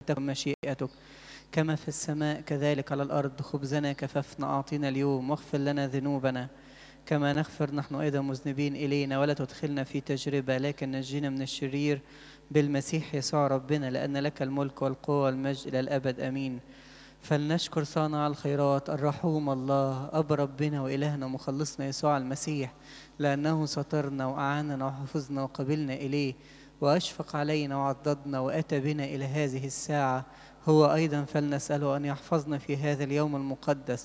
تكن مشيئتك كما في السماء كذلك على الأرض خبزنا كففنا أعطينا اليوم واغفر لنا ذنوبنا كما نغفر نحن أيضا مذنبين إلينا ولا تدخلنا في تجربة لكن نجينا من الشرير بالمسيح يسوع ربنا لأن لك الملك والقوة والمجد إلى الأبد أمين فلنشكر صانع الخيرات الرحوم الله أب ربنا وإلهنا ومخلصنا يسوع المسيح لأنه سترنا وأعاننا وحفظنا وقبلنا إليه وأشفق علينا وعضدنا وأتى بنا إلى هذه الساعة هو أيضا فلنسأله أن يحفظنا في هذا اليوم المقدس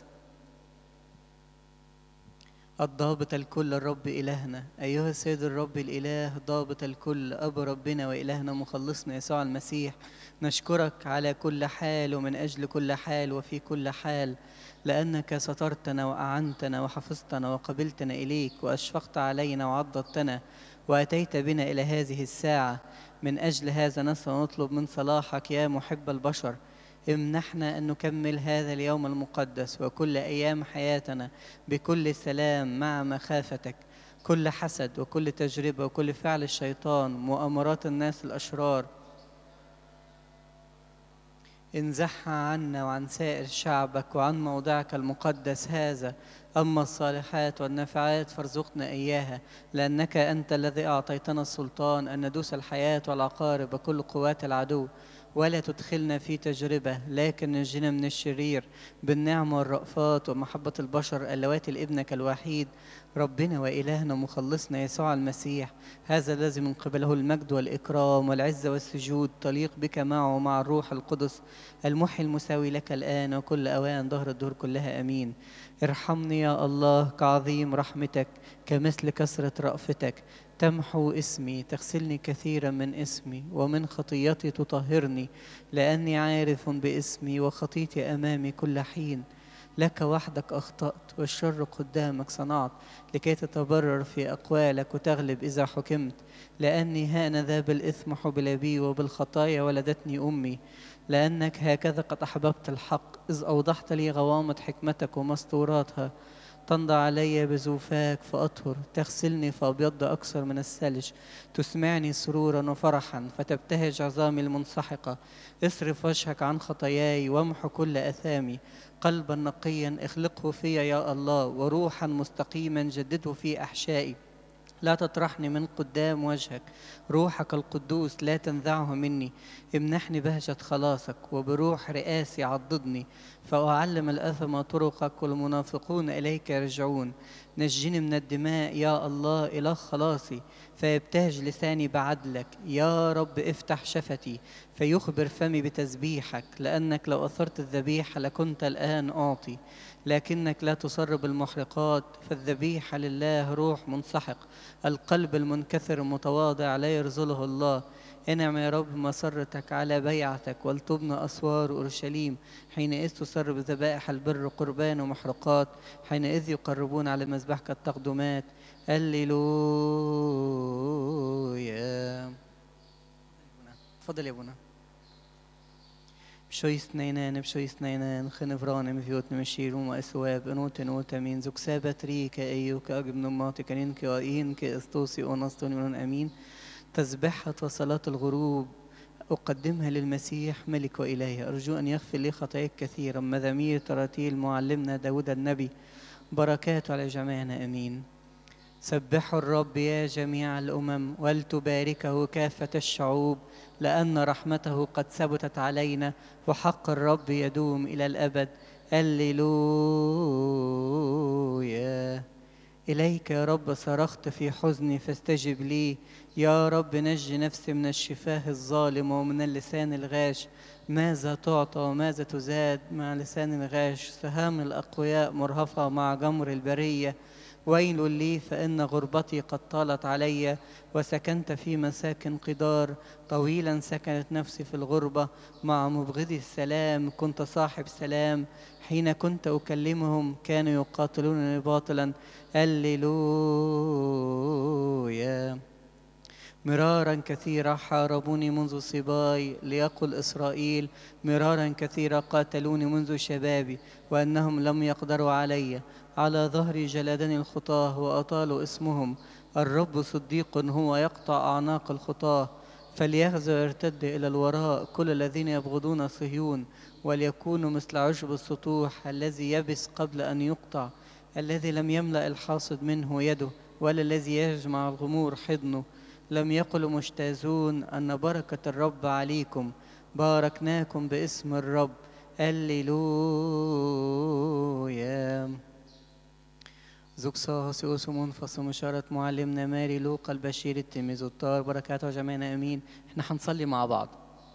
الضابط الكل الرب إلهنا أيها السيد الرب الإله ضابط الكل أب ربنا وإلهنا مخلصنا يسوع المسيح نشكرك على كل حال ومن أجل كل حال وفي كل حال لأنك سترتنا وأعنتنا وحفظتنا وقبلتنا إليك وأشفقت علينا وعضدتنا وأتيت بنا إلى هذه الساعة من أجل هذا نسأل ونطلب من صلاحك يا محب البشر امنحنا أن نكمل هذا اليوم المقدس وكل أيام حياتنا بكل سلام مع مخافتك كل حسد وكل تجربة وكل فعل الشيطان مؤامرات الناس الأشرار انزحها عنا وعن سائر شعبك وعن موضعك المقدس هذا أما الصالحات والنافعات فارزقنا إياها لأنك أنت الذي أعطيتنا السلطان أن ندوس الحياة والعقارب وكل قوات العدو ولا تدخلنا في تجربة لكن نجنا من الشرير بالنعمة والرأفات ومحبة البشر اللواتي لابنك الوحيد ربنا وإلهنا مخلصنا يسوع المسيح هذا الذي من قبله المجد والإكرام والعزة والسجود تليق بك معه ومع الروح القدس المحي المساوي لك الآن وكل أوان ظهر الدهور كلها أمين ارحمني يا الله كعظيم رحمتك كمثل كثرة رأفتك تمحو اسمي تغسلني كثيرا من اسمي ومن خطيتي تطهرني لأني عارف باسمي وخطيتي أمامي كل حين لك وحدك أخطأت والشر قدامك صنعت لكي تتبرر في أقوالك وتغلب إذا حكمت لأني هانذا بالإثم حبل بي وبالخطايا ولدتني أمي لأنك هكذا قد أحببت الحق إذ أوضحت لي غوامض حكمتك ومستوراتها تمضى علي بزوفاك فأطهر تغسلني فأبيض أكثر من الثلج تسمعني سرورا وفرحا فتبتهج عظامي المنسحقة اصرف وجهك عن خطاياي وامحو كل أثامي قلبا نقيا اخلقه في يا الله وروحا مستقيما جدده في أحشائي لا تطرحني من قدام وجهك روحك القدوس لا تنزعه مني امنحني بهجة خلاصك وبروح رئاسي عضدني فأعلم الأثم طرقك والمنافقون إليك يرجعون نجني من الدماء يا الله إله خلاصي فيبتهج لساني بعدلك يا رب افتح شفتي فيخبر فمي بتسبيحك لأنك لو أثرت الذبيحة لكنت الآن أعطي لكنك لا تصر بالمحرقات فالذبيحة لله روح منسحق القلب المنكسر المتواضع لا يرزله الله انعم يا رب مسرتك على بيعتك ولتبنى أسوار أورشليم حينئذ تسر بذبائح البر قربان ومحرقات حينئذ يقربون على مذبحك التقدمات هللويا تفضل يا ابونا بشويس نينان بشويس نينان خنفران مفيوت نمشيرون وأسواب أنوت أنوت أمين زك سابت ريك أيوك أجب نماتي كنين كأين كأستوسي أونستوني من أمين تسبحة وصلاة الغروب أقدمها للمسيح ملك وإلهي أرجو أن يغفر لي خطاياك كثيرا مزامير تراتيل معلمنا داود النبي بركاته على جميعنا أمين سبحوا الرب يا جميع الأمم ولتباركه كافة الشعوب لأن رحمته قد ثبتت علينا وحق الرب يدوم إلى الأبد هللويا إليك يا رب صرخت في حزني فاستجب لي يا رب نج نفسي من الشفاه الظالم ومن اللسان الغاش ماذا تعطى وماذا تزاد مع لسان الغاش سهام الأقوياء مرهفة مع جمر البرية ويل لي فإن غربتي قد طالت علي وسكنت في مساكن قدار طويلا سكنت نفسي في الغربة مع مبغضي السلام كنت صاحب سلام حين كنت أكلمهم كانوا يقاتلونني باطلا هللويا مرارا كثيرا حاربوني منذ صباي ليقل إسرائيل مرارا كثيرا قاتلوني منذ شبابي وأنهم لم يقدروا علي على ظهري جلدني الخطاه وأطالوا اسمهم الرب صديق هو يقطع أعناق الخطاه فليغزو ويرتد إلى الوراء كل الذين يبغضون صهيون وليكونوا مثل عشب السطوح الذي يبس قبل أن يقطع الذي لم يملأ الحاصد منه يده ولا الذي يجمع الغمور حضنه لم يقل مجتازون أن بركة الرب عليكم باركناكم باسم الرب هللويا زوج سيوس منفصل مشارة معلمنا ماري لوقا البشير التلميذ الطار بركاته جميعنا امين احنا هنصلي مع بعض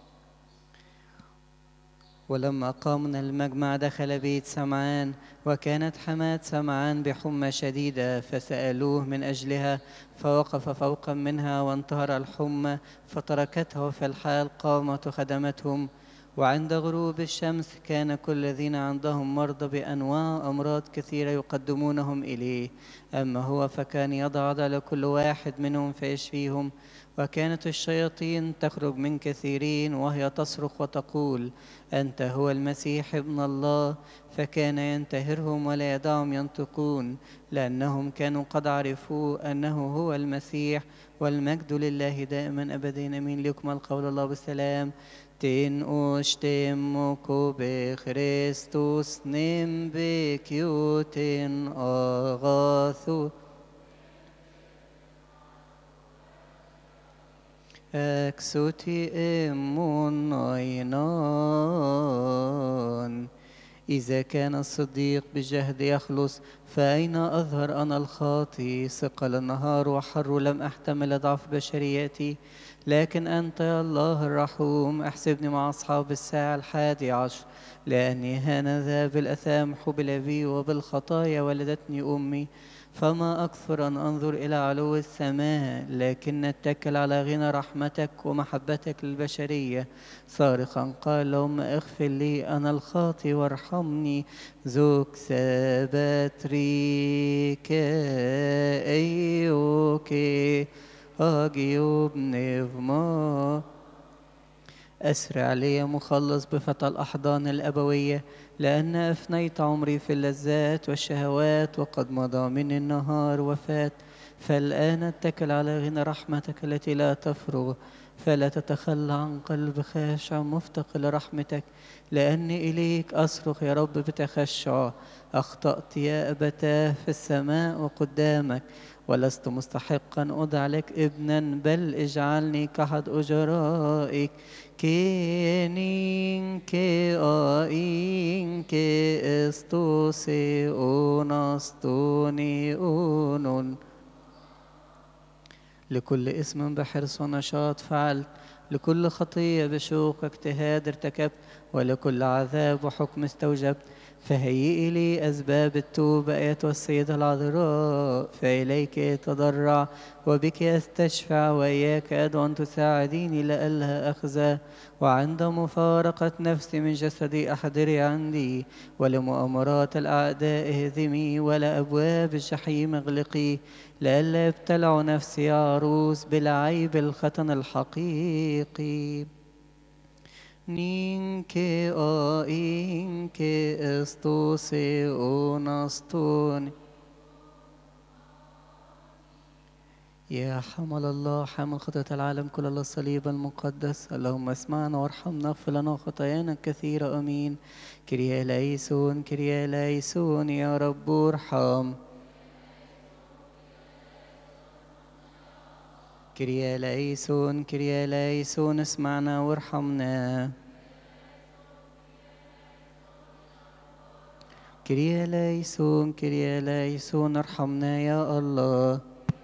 ولما قام من المجمع دخل بيت سمعان وكانت حماة سمعان بحمى شديدة فسألوه من أجلها فوقف فوقا منها وانتهر الحمى فتركته في الحال قامت وخدمتهم وعند غروب الشمس كان كل الذين عندهم مرضى بأنواع أمراض كثيرة يقدمونهم إليه أما هو فكان يضع على كل واحد منهم فيشفيهم وكانت الشياطين تخرج من كثيرين وهي تصرخ وتقول أنت هو المسيح ابن الله فكان ينتهرهم ولا يدعهم ينطقون لأنهم كانوا قد عرفوا أنه هو المسيح والمجد لله دائما أبدا أمين ليكمل قول الله بالسلام تين أشتمك بخريستوس نم بكيوتين أغاثو أكسوتي إمون عينان إذا كان الصديق بجهد يخلص فأين أظهر أنا الخاطي ثقل النهار وحر لم أحتمل ضعف بشريتي لكن أنت يا الله الرحوم احسبني مع أصحاب الساعة الحادي عشر لأني هانذا بالأثام حبل بي وبالخطايا ولدتني أمي فما أكثر أن أنظر إلى علو السماء لكن أتكل على غنى رحمتك ومحبتك للبشرية صارخا قال اللهم اغفر لي أنا الخاطي وارحمني زوك سباتريك أيوكي أجيوب نفما أسرع لي مخلص بفتى الأحضان الأبوية لأن أفنيت عمري في اللذات والشهوات وقد مضى مني النهار وفات فالآن اتكل على غنى رحمتك التي لا تفرغ فلا تتخلى عن قلب خاشع مفتقر لرحمتك لأني إليك أصرخ يا رب بتخشع أخطأت يا أبتاه في السماء وقدامك ولست مستحقا أدع لك ابنا بل اجعلني كأحد أجرائك كينين كي آين كي استوسي أونستوني أونون لكل اسم بحرص ونشاط فعلت لكل خطية بشوق واجتهاد ارتكبت ولكل عذاب وحكم استوجبت فهيئي لي أسباب التوبة أيتها السيدة العذراء فإليك أتضرع وبك أستشفع وإياك أدعو أن تساعديني لئلا أخزى وعند مفارقة نفسي من جسدي أحضري عندي ولمؤامرات الأعداء اهزمي ولأبواب الجحيم اغلقي لئلا يبتلع نفسي يا عروس بالعيب الختن الحقيقي نينكي آينكي استوسي أونستوني يا حمل الله حامل خطية العالم كل الله الصليب المقدس اللهم اسمعنا وارحمنا اغفر لنا خطايانا كثيرة امين كريا ليسون كريا ليسون يا رب ارحم كريا ليسون كريا ليسون اسمعنا وارحمنا كريا ليسون كريا ليسون ارحمنا يا الله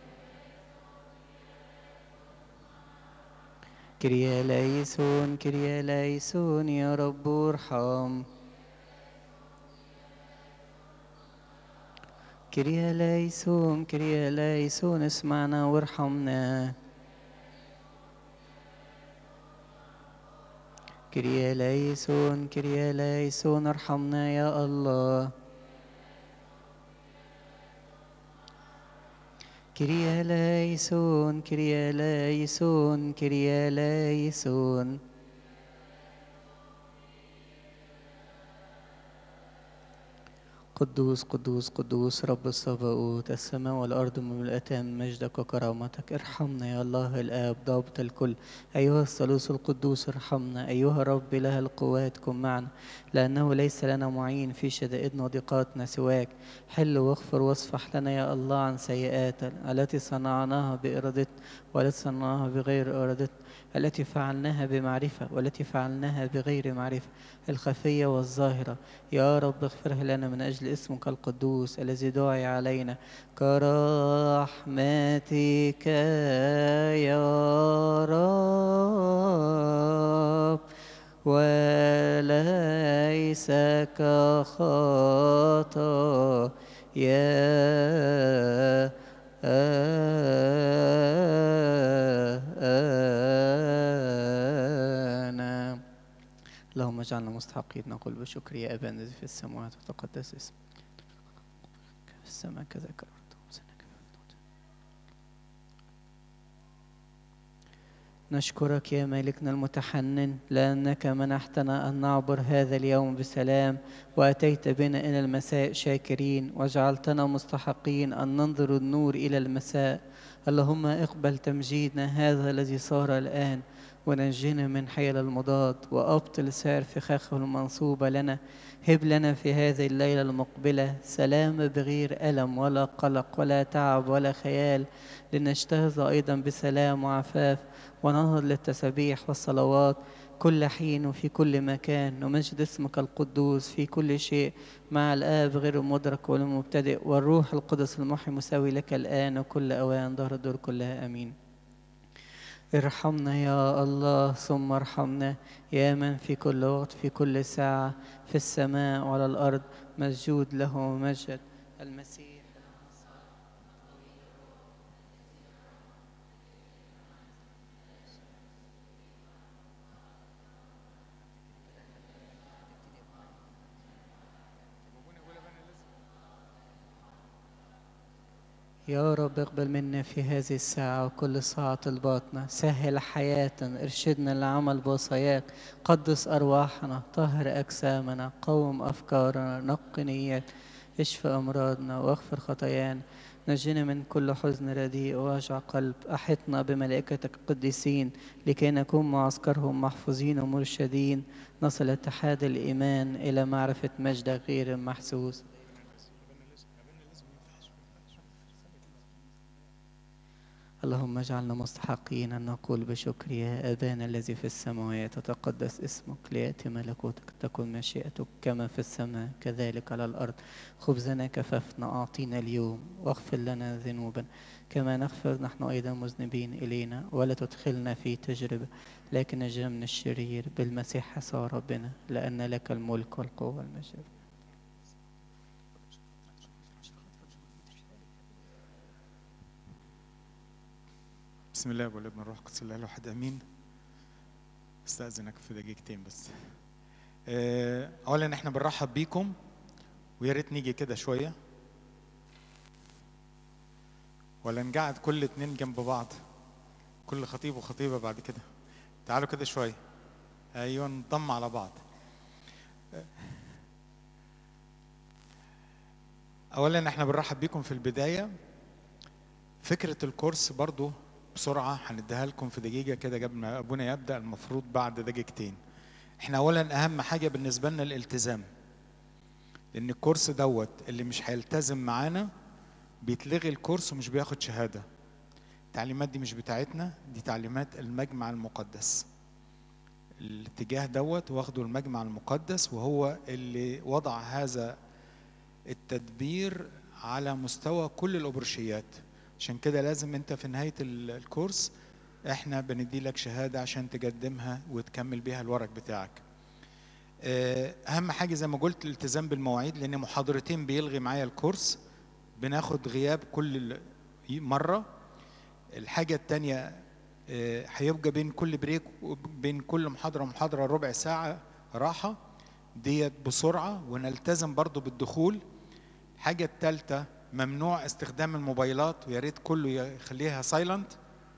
كريا ليسون كريا ليسون يا رب ارحم كريا ليسون كريا ليسون اسمعنا وارحمنا كريا ليسون كريا ليسون ارحمنا يا الله كريا ليسون كريا ليسون كريا ليسون قدوس قدوس قدوس رب الصباؤوت السماء والأرض مملئتان من مجدك وكرامتك ارحمنا يا الله الآب ضابط الكل أيها الثالوث القدوس ارحمنا أيها رب إله القوات كن معنا لأنه ليس لنا معين في شدائدنا وضيقاتنا سواك حل واغفر واصفح لنا يا الله عن سيئاتنا التي صنعناها بإرادتنا والتي صنعناها بغير إرادتنا التي فعلناها بمعرفة والتي فعلناها بغير معرفة الخفية والظاهرة يا رب اغفرها لنا من أجل اسمك القدوس الذي دعي علينا كرحمتك يا رب وليس كخطا يا أنا اللهم اجعلنا مستحقين نقول بشكر يا أبانا الذي في السماوات وتقدس اسمك في السماء كذا كالأرض نشكرك يا مالكنا المتحنن لأنك منحتنا أن نعبر هذا اليوم بسلام وأتيت بنا إلى المساء شاكرين وجعلتنا مستحقين أن ننظر النور إلى المساء اللهم اقبل تمجيدنا هذا الذي صار الآن ونجنا من حيل المضاد وأبطل سعر فخاخه المنصوبة لنا هب لنا في هذه الليلة المقبلة سلام بغير ألم ولا قلق ولا تعب ولا خيال لنجتهز أيضا بسلام وعفاف وننهض للتسابيح والصلوات كل حين وفي كل مكان نمجد اسمك القدوس في كل شيء مع الآب غير المدرك والمبتدئ والروح القدس المحي مساوي لك الآن وكل أوان ظهر الدور كلها آمين ارحمنا يا الله ثم ارحمنا يا من في كل وقت في كل ساعة في السماء وعلى الأرض مسجود له مجد المسيح يا رب اقبل منا في هذه الساعة وكل ساعة الباطنة سهل حياتنا ارشدنا لعمل بوصاياك قدس أرواحنا طهر أجسامنا قوم أفكارنا نق نيات اشفى أمراضنا واغفر خطايانا نجنا من كل حزن رديء واجع قلب أحطنا بملائكتك القديسين لكي نكون معسكرهم محفوظين ومرشدين نصل اتحاد الإيمان إلى معرفة مجدك غير محسوس اللهم اجعلنا مستحقين أن نقول بشكر يا أبانا الذي في السماوات تتقدس اسمك ليأتي ملكوتك تكن مشيئتك كما في السماء كذلك على الأرض خبزنا كففنا أعطينا اليوم واغفر لنا ذنوبنا كما نغفر نحن أيضا مذنبين إلينا ولا تدخلنا في تجربة لكن نجنا من الشرير بالمسيح يسوع ربنا لأن لك الملك والقوة والمجد بسم الله والابن الروح القدس الله الواحد امين استاذنك في دقيقتين بس آه، اولا احنا بنرحب بيكم ويا ريت نيجي كده شويه ولا نقعد كل اتنين جنب بعض كل خطيب وخطيبه بعد كده تعالوا كده شويه ايوه نضم على بعض اولا احنا بنرحب بيكم في البدايه فكره الكورس برضو بسرعة هنديها لكم في دقيقة كده قبل ما أبونا يبدأ المفروض بعد دقيقتين. إحنا أولاً أهم حاجة بالنسبة لنا الالتزام. لأن الكورس دوت اللي مش هيلتزم معانا بيتلغي الكورس ومش بياخد شهادة. التعليمات دي مش بتاعتنا دي تعليمات المجمع المقدس. الاتجاه دوت واخده المجمع المقدس وهو اللي وضع هذا التدبير على مستوى كل الأبرشيات. عشان كده لازم انت في نهايه الكورس احنا بندي لك شهاده عشان تقدمها وتكمل بيها الورق بتاعك اهم حاجه زي ما قلت الالتزام بالمواعيد لان محاضرتين بيلغي معايا الكورس بناخد غياب كل مره الحاجه الثانيه هيبقى بين كل بريك بين كل محاضره ومحاضره ربع ساعه راحه ديت بسرعه ونلتزم برضو بالدخول الحاجه الثالثه ممنوع استخدام الموبايلات ويا ريت كله يخليها سايلنت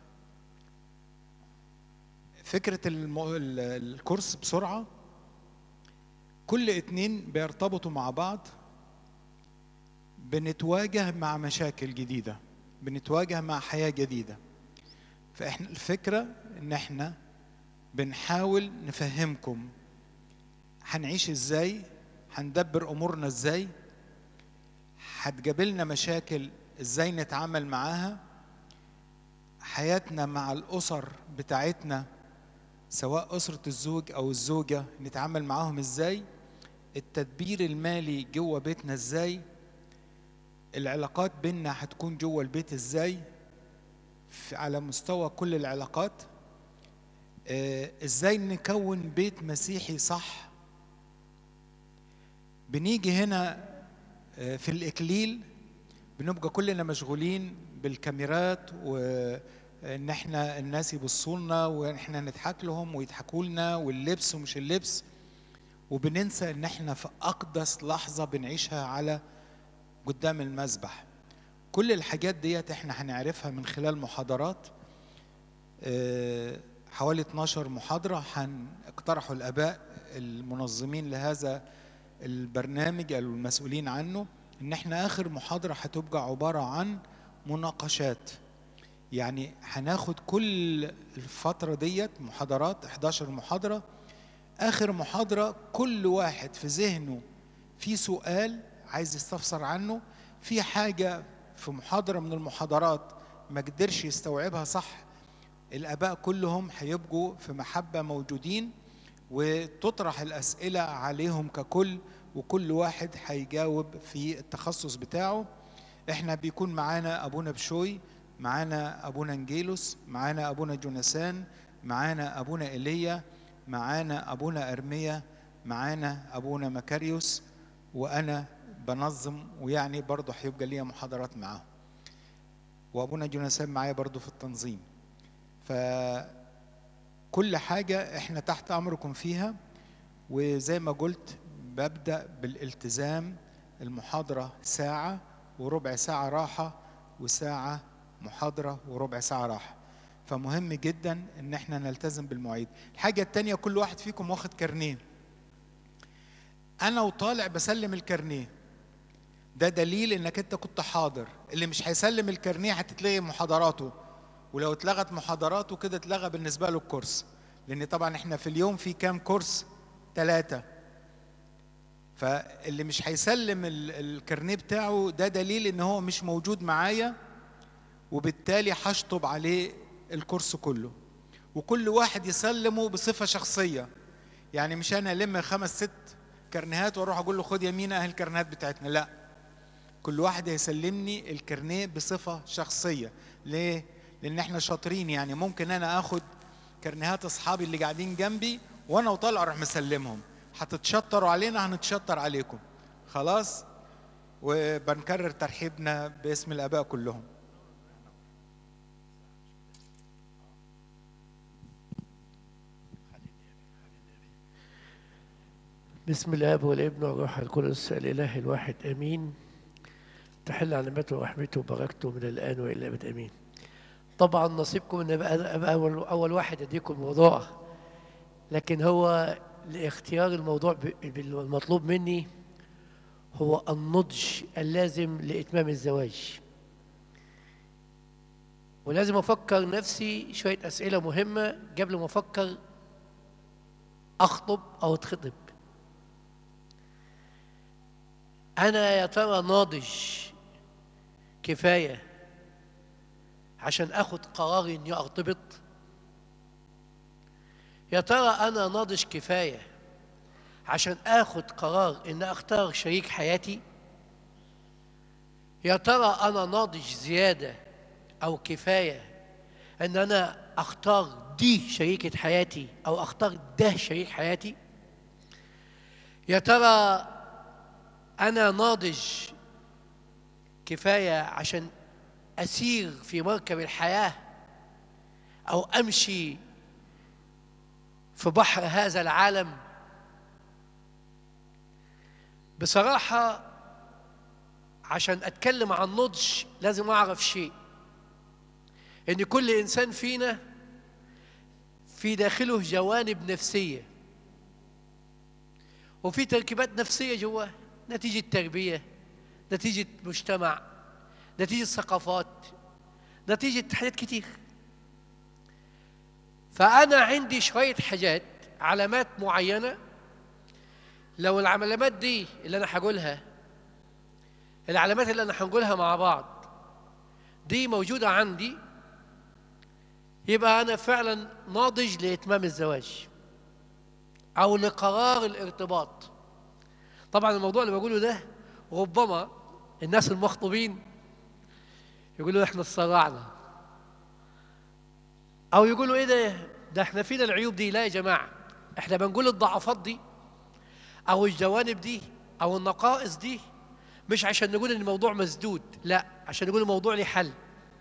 فكرة المو... الكورس بسرعة كل اتنين بيرتبطوا مع بعض بنتواجه مع مشاكل جديدة بنتواجه مع حياة جديدة فإحنا الفكرة إن إحنا بنحاول نفهمكم هنعيش إزاي هندبر أمورنا إزاي هتجابلنا مشاكل إزاي نتعامل معاها حياتنا مع الأسر بتاعتنا سواء أسرة الزوج أو الزوجة نتعامل معاهم إزاي التدبير المالي جوه بيتنا إزاي العلاقات بيننا هتكون جوه البيت إزاي في- على مستوى كل العلاقات آه، إزاي نكون بيت مسيحي صح بنيجي هنا آه، في الإكليل بنبقى كلنا مشغولين بالكاميرات وان احنا الناس يبصوا لنا واحنا نضحك لهم ويضحكوا لنا واللبس ومش اللبس وبننسى ان احنا في اقدس لحظه بنعيشها على قدام المذبح كل الحاجات ديت احنا هنعرفها من خلال محاضرات آه، حوالي 12 محاضره هنقترحوا الاباء المنظمين لهذا البرنامج او المسؤولين عنه ان احنا اخر محاضره هتبقى عباره عن مناقشات يعني هناخد كل الفتره ديت محاضرات 11 محاضره اخر محاضره كل واحد في ذهنه في سؤال عايز يستفسر عنه في حاجه في محاضره من المحاضرات ما قدرش يستوعبها صح الاباء كلهم هيبقوا في محبه موجودين وتطرح الاسئله عليهم ككل وكل واحد هيجاوب في التخصص بتاعه احنا بيكون معانا ابونا بشوي معانا ابونا انجيلوس معانا ابونا جوناثان معانا ابونا ايليا معانا ابونا ارميا معانا ابونا مكاريوس وانا بنظم ويعني برضه هيبقى ليا محاضرات معاهم وابونا جوناثان معايا برضه في التنظيم فكل حاجه احنا تحت امركم فيها وزي ما قلت ببدا بالالتزام المحاضره ساعه وربع ساعه راحه وساعه محاضره وربع ساعه راحه فمهم جدا ان احنا نلتزم بالمواعيد الحاجه التانية كل واحد فيكم واخد كارنيه انا وطالع بسلم الكارنيه ده دليل انك انت كنت حاضر اللي مش هيسلم الكارنيه هتتلغي محاضراته ولو اتلغت محاضراته كده اتلغى بالنسبه له الكورس لان طبعا احنا في اليوم في كام كورس ثلاثة فاللي مش هيسلم ال- الكارنيه بتاعه ده دليل ان هو مش موجود معايا وبالتالي هشطب عليه الكورس كله وكل واحد يسلمه بصفة شخصية يعني مش انا الم خمس ست كارنيهات واروح اقول له خد يمين اهي الكارنيهات بتاعتنا لا كل واحد هيسلمني الكارنيه بصفة شخصية ليه؟ لأن احنا شاطرين يعني ممكن أنا آخد كارنيهات أصحابي اللي قاعدين جنبي وأنا وطالع أروح مسلمهم هتتشطروا علينا هنتشطر عليكم خلاص؟ وبنكرر ترحيبنا باسم الآباء كلهم بسم الاب والابن والروح القدس الاله الواحد امين تحل علامته ورحمته وبركته من الان والى الابد امين طبعا نصيبكم ان ابقى أبقى اول اول واحد اديكم الموضوع لكن هو لاختيار الموضوع ب- المطلوب مني هو النضج اللازم لاتمام الزواج ولازم افكر نفسي شويه اسئله مهمه قبل ما افكر اخطب او اتخطب أنا يا ترى ناضج كفاية عشان آخد قرار إني أرتبط يا ترى أنا ناضج كفاية عشان آخد قرار إن أختار شريك حياتي يا ترى أنا ناضج زيادة أو كفاية إن أنا أختار دي شريكة حياتي أو أختار ده شريك حياتي يا ترى أنا ناضج كفاية عشان أسير في مركب الحياة أو أمشي في بحر هذا العالم بصراحة عشان أتكلم عن نضج لازم أعرف شيء إن كل إنسان فينا في داخله جوانب نفسية وفي تركيبات نفسية جواه نتيجة تربية نتيجة مجتمع نتيجة ثقافات نتيجة حاجات كتير فأنا عندي شوية حاجات علامات معينة لو العلامات دي اللي أنا هقولها العلامات اللي أنا هنقولها مع بعض دي موجودة عندي يبقى أنا فعلا ناضج لإتمام الزواج أو لقرار الارتباط طبعا الموضوع اللي بقوله ده ربما الناس المخطوبين يقولوا احنا اتسرعنا او يقولوا ايه ده ده احنا فينا العيوب دي لا يا جماعه احنا بنقول الضعفات دي او الجوانب دي او النقائص دي مش عشان نقول ان الموضوع مسدود لا عشان نقول الموضوع ليه حل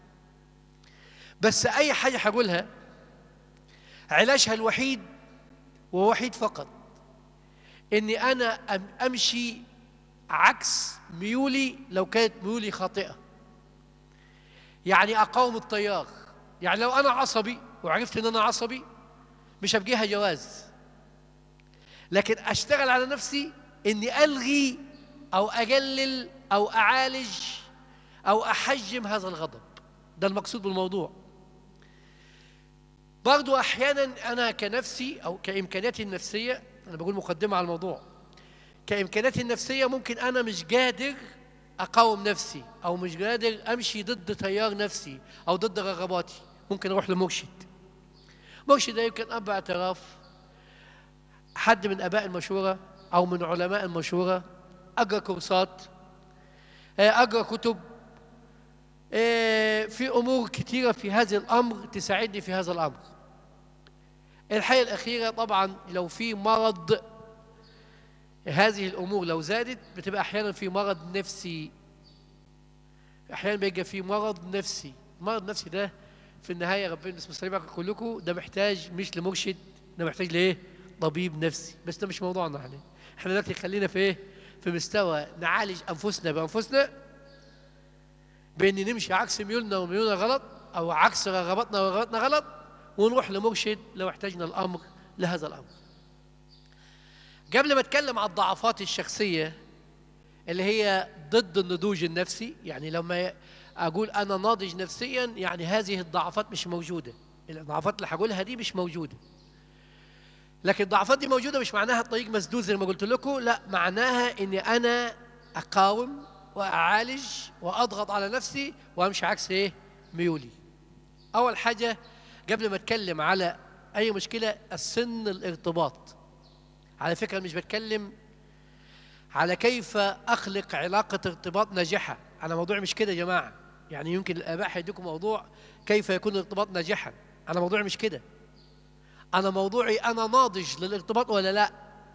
بس اي حاجه هقولها علاجها الوحيد ووحيد فقط اني انا أم- امشي عكس ميولي لو كانت ميولي خاطئه يعني اقاوم التيار يعني لو انا عصبي وعرفت ان انا عصبي مش هبقيها جواز لكن اشتغل على نفسي اني الغي او اقلل او اعالج او احجم هذا الغضب ده المقصود بالموضوع برضو احيانا انا كنفسي او كامكانياتي النفسيه انا بقول مقدمه على الموضوع كامكانياتي النفسيه ممكن انا مش قادر اقاوم نفسي او مش قادر امشي ضد تيار نفسي او ضد رغباتي ممكن اروح لمرشد مرشد ده يمكن اب اعتراف حد من اباء المشوره او من علماء المشوره اقرا كورسات آه، اقرا كتب آه، في امور كثيره في هذا الامر تساعدني في هذا الامر الحاجه الاخيره طبعا لو في مرض هذه الامور لو زادت بتبقى احيانا في مرض نفسي احيانا بيبقى في مرض نفسي المرض النفسي ده في النهايه ربنا اسمه السلام عليكم كلكم ده محتاج مش لمرشد ده محتاج لايه طبيب نفسي بس ده مش موضوعنا احنا احنا دلوقتي خلينا في ايه في مستوى نعالج انفسنا بانفسنا بان نمشي عكس ميولنا وميولنا غلط او عكس رغباتنا ورغباتنا غلط ونروح لمرشد لو احتاجنا الامر لهذا الامر قبل ما اتكلم عن الضعفات الشخصيه اللي هي ضد النضوج النفسي يعني لما اقول انا ناضج نفسيا يعني هذه الضعفات مش موجوده الضعفات اللي هقولها دي مش موجوده لكن الضعفات دي موجوده مش معناها الطريق مسدود زي ما قلت لكم لا معناها اني انا اقاوم واعالج واضغط على نفسي وامشي عكس ايه ميولي اول حاجه قبل ما اتكلم على اي مشكله السن الارتباط على فكره مش بتكلم على كيف اخلق علاقه ارتباط ناجحه انا موضوعي مش كده يا جماعه يعني يمكن الاباء هيديكم موضوع كيف يكون الارتباط ناجحا انا موضوعي مش كده انا موضوعي انا ناضج للارتباط ولا لا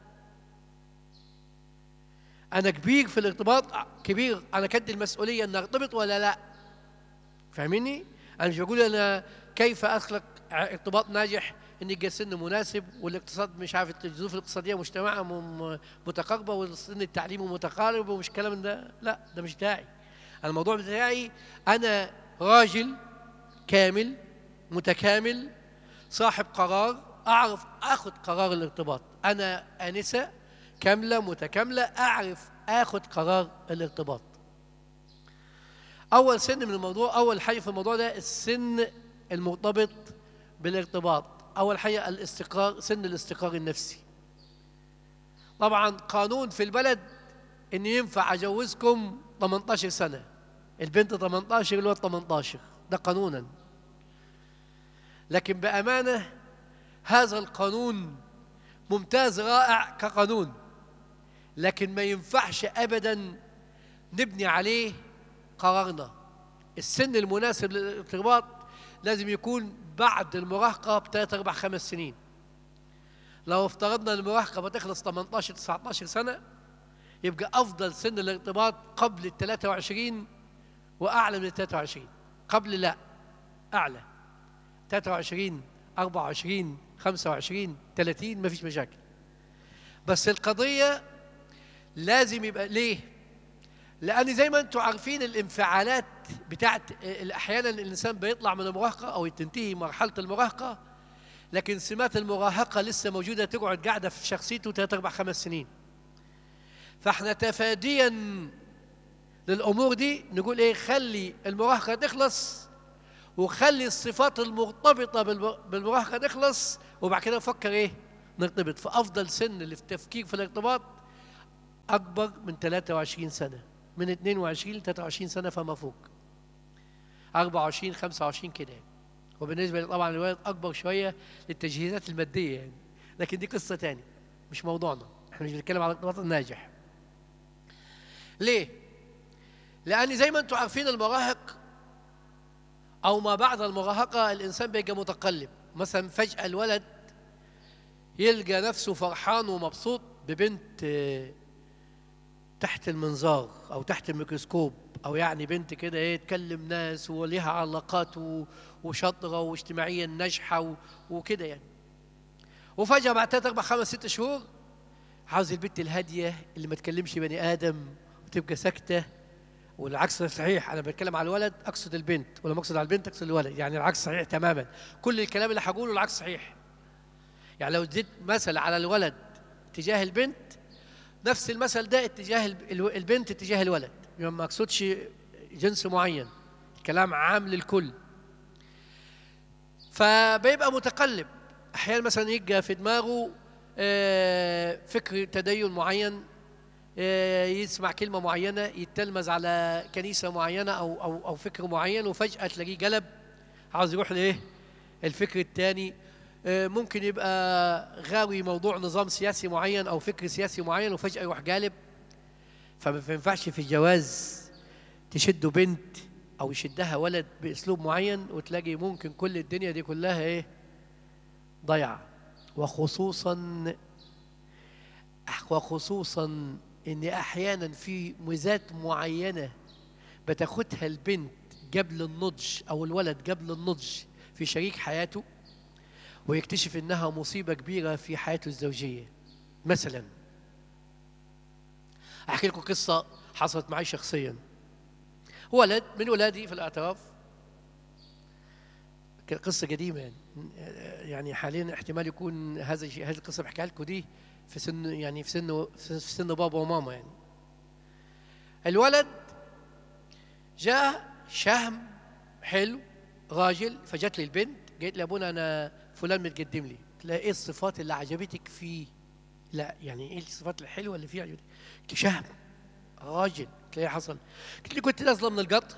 انا كبير في الارتباط كبير انا كد المسؤوليه ان ارتبط ولا لا فاهميني انا مش بقول انا كيف اخلق ع- ارتباط ناجح ان يبقى السن مناسب والاقتصاد مش عارف الظروف الاقتصاديه مجتمعها م- متقاربه والسن التعليمي متقارب ومش كلام ده لا ده مش داعي أنا الموضوع بتاعي انا راجل كامل متكامل صاحب قرار اعرف اخذ قرار الارتباط انا انسه كامله متكامله اعرف اخذ قرار الارتباط اول سن من الموضوع اول حاجه في الموضوع ده السن المرتبط بالارتباط اول حاجه الاستقرار سن الاستقرار النفسي طبعا قانون في البلد ان ينفع اجوزكم 18 سنه البنت 18 الولد 18 ده قانونا لكن بامانه هذا القانون ممتاز رائع كقانون لكن ما ينفعش ابدا نبني عليه قرارنا السن المناسب للارتباط لازم يكون بعد المراهقه بثلاث اربع خمس سنين لو افترضنا المراهقه بتخلص 18 19 سنه يبقى افضل سن الارتباط قبل ال 23 واعلى من ال 23 قبل لا اعلى 23 24 25 30 ما فيش مشاكل بس القضيه لازم يبقى ليه لان زي ما انتم عارفين الانفعالات بتاعت احيانا الانسان بيطلع من المراهقه او تنتهي مرحله المراهقه لكن سمات المراهقه لسه موجوده تقعد قاعده في شخصيته ثلاث اربع خمس سنين فاحنا تفاديا للامور دي نقول ايه خلي المراهقه تخلص وخلي الصفات المرتبطه بالم- بالمراهقه تخلص وبعد كده نفكر ايه نرتبط فافضل سن اللي في التفكير في الارتباط اكبر من 23 سنه من 22 ل 23 سنه فما فوق 24 25 كده وبالنسبه لي طبعا الولد اكبر شويه للتجهيزات الماديه يعني لكن دي قصه تاني مش موضوعنا احنا مش بنتكلم على الارتباط الناجح ليه لان زي ما انتم عارفين المراهق او ما بعد المراهقه الانسان بيبقى متقلب مثلا فجاه الولد يلقى نفسه فرحان ومبسوط ببنت آه، تحت المنظار او تحت الميكروسكوب او يعني بنت كده ايه تكلم ناس وليها علاقات و- وشاطره واجتماعيا ناجحه و- وكده يعني وفجاه بعد ثلاث اربع خمس ست شهور عاوز البنت الهاديه اللي ما تكلمش بني ادم وتبقى ساكته والعكس صحيح انا بتكلم على الولد اقصد البنت ولما اقصد على البنت اقصد الولد يعني العكس صحيح تماما كل الكلام اللي هقوله العكس صحيح يعني لو اديت مثل على الولد تجاه البنت نفس المثل ده اتجاه الب- الو- البنت اتجاه الولد يعني ما اقصدش جنس معين كلام عام للكل فبيبقى متقلب احيانا مثلا يجي في دماغه آه، فكر تدين معين آه، يسمع كلمه معينه يتلمذ على كنيسه معينه او او او فكر معين وفجاه تلاقيه قلب عاوز يروح لايه الفكر الثاني ممكن يبقى غاوي موضوع نظام سياسي معين او فكر سياسي معين وفجاه يروح قالب فما ينفعش في الجواز تشده بنت او يشدها ولد باسلوب معين وتلاقي ممكن كل الدنيا دي كلها ايه ضيعه وخصوصا وخصوصا ان احيانا في ميزات معينه بتاخدها البنت قبل النضج او الولد قبل النضج في شريك حياته ويكتشف انها مصيبه كبيره في حياته الزوجيه مثلا احكي لكم قصه حصلت معي شخصيا ولد من ولادي في الاعتراف ك- قصه قديمه يعني يعني حاليا احتمال يكون هذا الشيء هذه القصه بحكيها لكم دي في سن يعني في سن في سن بابا وماما يعني الولد جاء شهم حلو راجل فجت لي البنت قالت لي ابونا انا فلان متقدم لي قلت لها ايه الصفات اللي عجبتك فيه لا يعني ايه الصفات الحلوه اللي فيه عجبتك قلت لي شهم راجل قلت لها ايه حصل قلت لي كنت نازله من القطر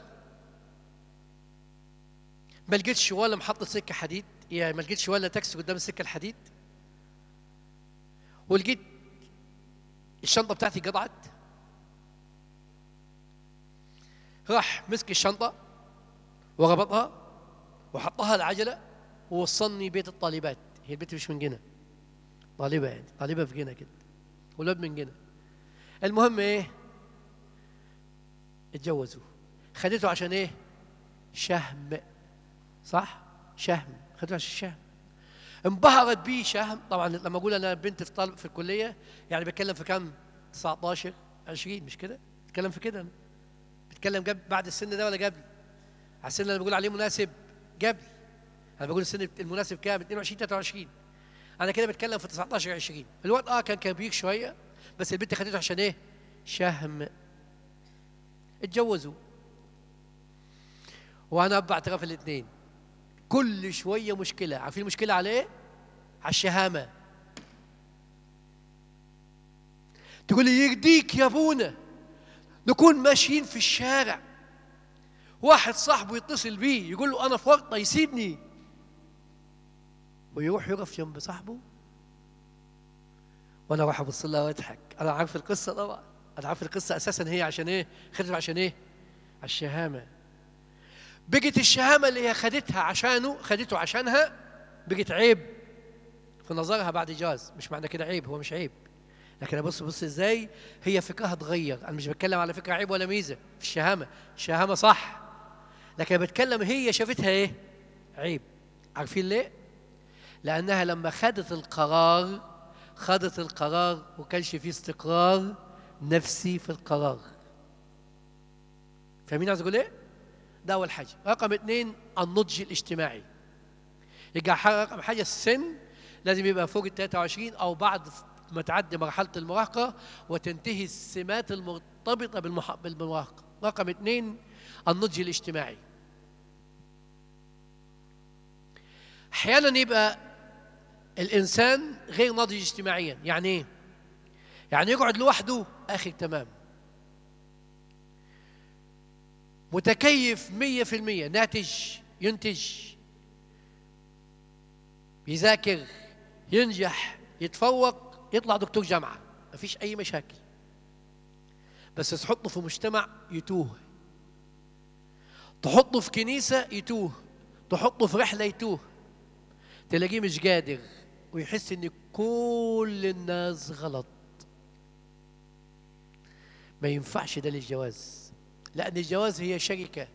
ما لقيتش ولا محطه سكه حديد يعني ما لقيتش ولا تاكسي قدام السكه الحديد ولقيت الشنطه بتاعتي قطعت راح مسك الشنطه وربطها وحطها العجله ووصلني بيت الطالبات هي البيت مش من جنة طالبه يعني طالبه في جنة كده والواد من جنة المهم ايه اتجوزوا خدته عشان ايه شهم صح شهم خدته عشان شهم انبهرت بيه شهم طبعا لما اقول انا بنت في طالب في الكليه يعني بتكلم في كم 19 20 مش كده بتكلم في كده أنا. بتكلم قبل بعد السن ده ولا قبل على السن اللي انا بقول عليه مناسب قبل انا بقول السن المناسب كام 22 23 انا كده بتكلم في 19 20 الوقت اه كان كبير شويه بس البنت خدته عشان ايه شهم اتجوزوا وانا اب اعتراف الاثنين كل شويه مشكله عارفين المشكله على ايه على الشهامه تقول لي يهديك يا ابونا نكون ماشيين في الشارع واحد صاحبه يتصل بيه يقول له انا في ورطه يسيبني ويروح يقف جنب صاحبه وانا اروح ابص لها واضحك انا عارف القصه طبعا انا عارف القصه اساسا هي عشان ايه خدته عشان ايه على الشهامه بقت الشهامه اللي هي خدتها عشانه خدته عشانها بقت عيب في نظرها بعد جواز مش معنى كده عيب هو مش عيب لكن ابص بص ازاي هي فكرها اتغير انا مش بتكلم على فكره عيب ولا ميزه في الشهامه الشهامه صح لكن بتكلم هي شافتها ايه عيب عارفين ليه لانها لما خدت القرار خدت القرار وكانش فيه استقرار نفسي في القرار فاهمين عايز اقول ايه ده اول حاجه رقم اثنين النضج الاجتماعي يبقى ح- رقم حاجه السن لازم يبقى فوق ال 23 او بعد ما تعدي مرحله المراهقه وتنتهي السمات المرتبطه بالمح... بالمراهقه رقم اثنين النضج الاجتماعي احيانا يبقى الانسان غير ناضج اجتماعيا يعني ايه يعني يقعد لوحده اخي تمام متكيف مية في المية ناتج ينتج يذاكر ينجح يتفوق يطلع دكتور جامعة ما فيش أي مشاكل بس تحطه في مجتمع يتوه تحطه في كنيسة يتوه تحطه في رحلة يتوه تلاقيه مش قادر ويحس ان كل الناس غلط ما ينفعش ده للجواز لأن الجواز هي شركة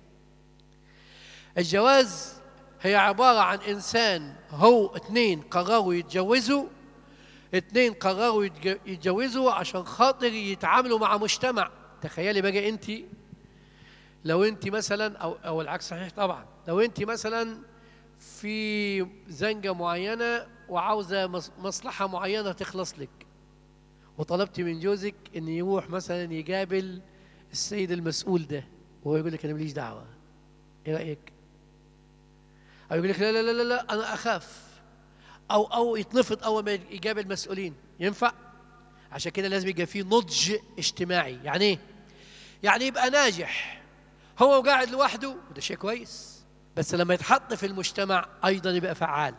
الجواز هي عبارة عن إنسان هو اتنين قرروا يتجوزوا اتنين قرروا يتج- يتجوزوا عشان خاطر يتعاملوا مع مجتمع تخيلي بقى انت لو انت مثلا او او العكس صحيح طبعا لو انت مثلا في زنقه معينه وعاوزه مص- مصلحه معينه تخلص لك وطلبتي من جوزك ان يروح مثلا يقابل السيد المسؤول ده وهو يقول لك انا ماليش دعوه ايه رايك او يقول لك لا لا لا لا, لا انا اخاف او او يتنفض اول ما يقابل مسؤولين ينفع عشان كده لازم يبقى فيه نضج اجتماعي يعني ايه يعني يبقى ناجح هو قاعد لوحده وده شيء كويس بس لما يتحط في المجتمع ايضا يبقى فعال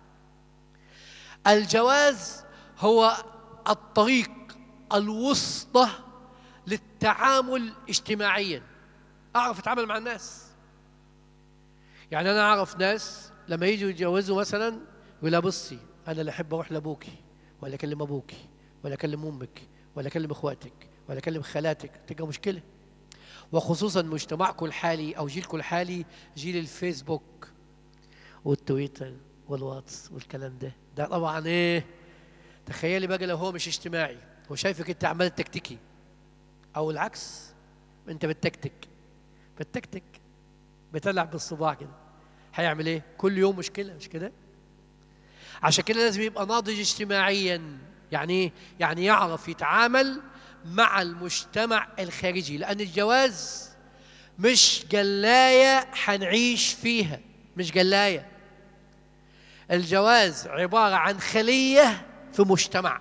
الجواز هو الطريق الوسطى للتعامل اجتماعيا اعرف اتعامل مع الناس يعني انا اعرف ناس لما يجوا يتجوزوا مثلا يقول لها بصي انا لا احب اروح لابوكي ولا اكلم ابوكي ولا اكلم امك ولا اكلم اخواتك ولا اكلم خالاتك تبقى مشكله وخصوصا مجتمعكم الحالي او جيلكم الحالي جيل الفيسبوك والتويتر والواتس والكلام ده ده طبعا ايه تخيلي بقى لو هو مش اجتماعي هو شايفك انت عمال تكتكي او العكس انت بتتكتك بتتكتك بتلعب بالصباع كده هيعمل ايه كل يوم مشكله مش كده عشان كده لازم يبقى ناضج اجتماعيا يعني ايه يعني يعرف يتعامل مع المجتمع الخارجي لان الجواز مش جلايه هنعيش فيها مش جلايه الجواز عباره عن خليه في مجتمع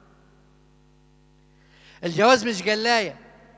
الجواز مش جلايه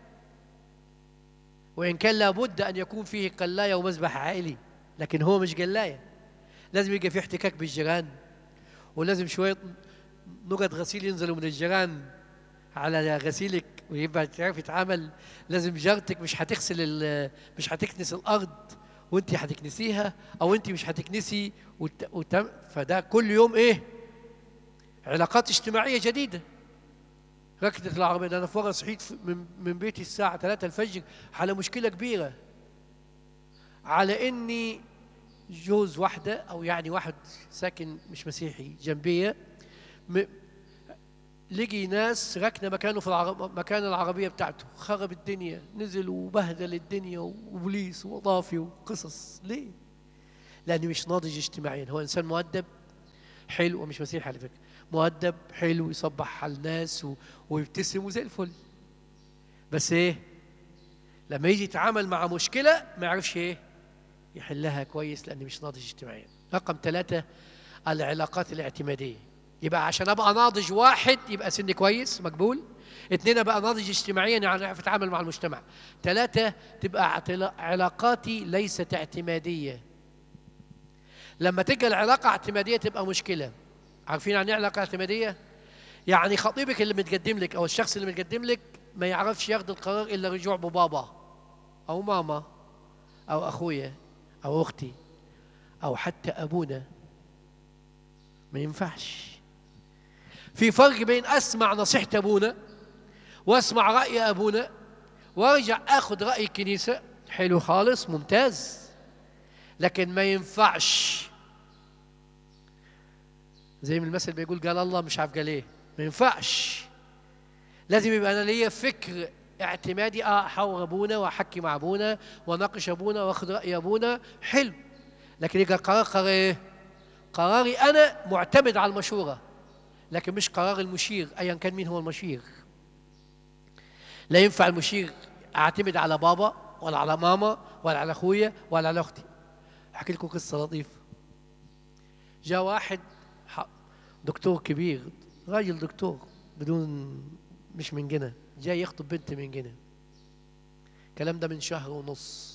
وإن كان لابد أن يكون فيه قلاية ومذبح عائلي لكن هو مش قلاية لازم يبقى فيه احتكاك بالجيران ولازم شوية نقط غسيل ينزلوا من الجيران على غسيلك ويبقى تعرف يتعامل لازم جارتك مش هتغسل ال- مش هتكنس الأرض وانت هتكنسيها او انت مش هتكنسي وت... وت... فده كل يوم ايه علاقات اجتماعية جديدة ركنت العربية ده أنا في مرة صحيت في- من, من بيتي الساعة 3 الفجر على مشكلة كبيرة على إني جوز واحدة أو يعني واحد ساكن مش مسيحي جنبية م... لقي ناس ركنة مكانه في العرب... مكان العربية بتاعته خرب الدنيا نزل وبهدل الدنيا وبوليس وقضافي وقصص ليه؟ لأنه مش ناضج اجتماعيا هو إنسان مؤدب حلو ومش مسيحي على فكرة مؤدب حلو يصبح على الناس و... ويبتسم وزي الفل بس ايه لما يجي يتعامل مع مشكلة ما يعرفش ايه يحلها كويس لأنه مش ناضج اجتماعيا رقم ثلاثة العلاقات الاعتمادية يبقى عشان أبقى ناضج واحد يبقى سني كويس مقبول اثنين أبقى ناضج اجتماعيا يعني أعرف أتعامل مع المجتمع ثلاثة تبقى اعتلا- علاقاتي ليست اعتمادية لما تبقى العلاقة اعتمادية تبقى مشكلة عارفين يعني ايه علاقة اعتمادية؟ يعني خطيبك اللي متقدم لك أو الشخص اللي متقدم لك ما يعرفش ياخد القرار إلا رجوع ببابا أو ماما أو أخويا أو أختي أو حتى أبونا ما ينفعش في فرق بين أسمع نصيحة أبونا وأسمع رأي أبونا وأرجع أخذ رأي الكنيسة حلو خالص ممتاز لكن ما ينفعش زي ما المثل بيقول قال الله مش عارف قال ايه ما ينفعش لازم يبقى انا ليا فكر اعتمادي اه احاور ابونا واحكي مع ابونا واناقش ابونا واخد راي ابونا حلو لكن يبقى القرار قرار ايه؟ قراري انا معتمد على المشوره لكن مش قرار المشير ايا كان مين هو المشير لا ينفع المشير اعتمد على بابا ولا على ماما ولا على اخويا ولا على اختي احكي لكم قصه لطيفه جاء واحد ح- دكتور كبير راجل دكتور بدون مش من جنة جاي يخطب بنت من جنة الكلام ده من شهر ونص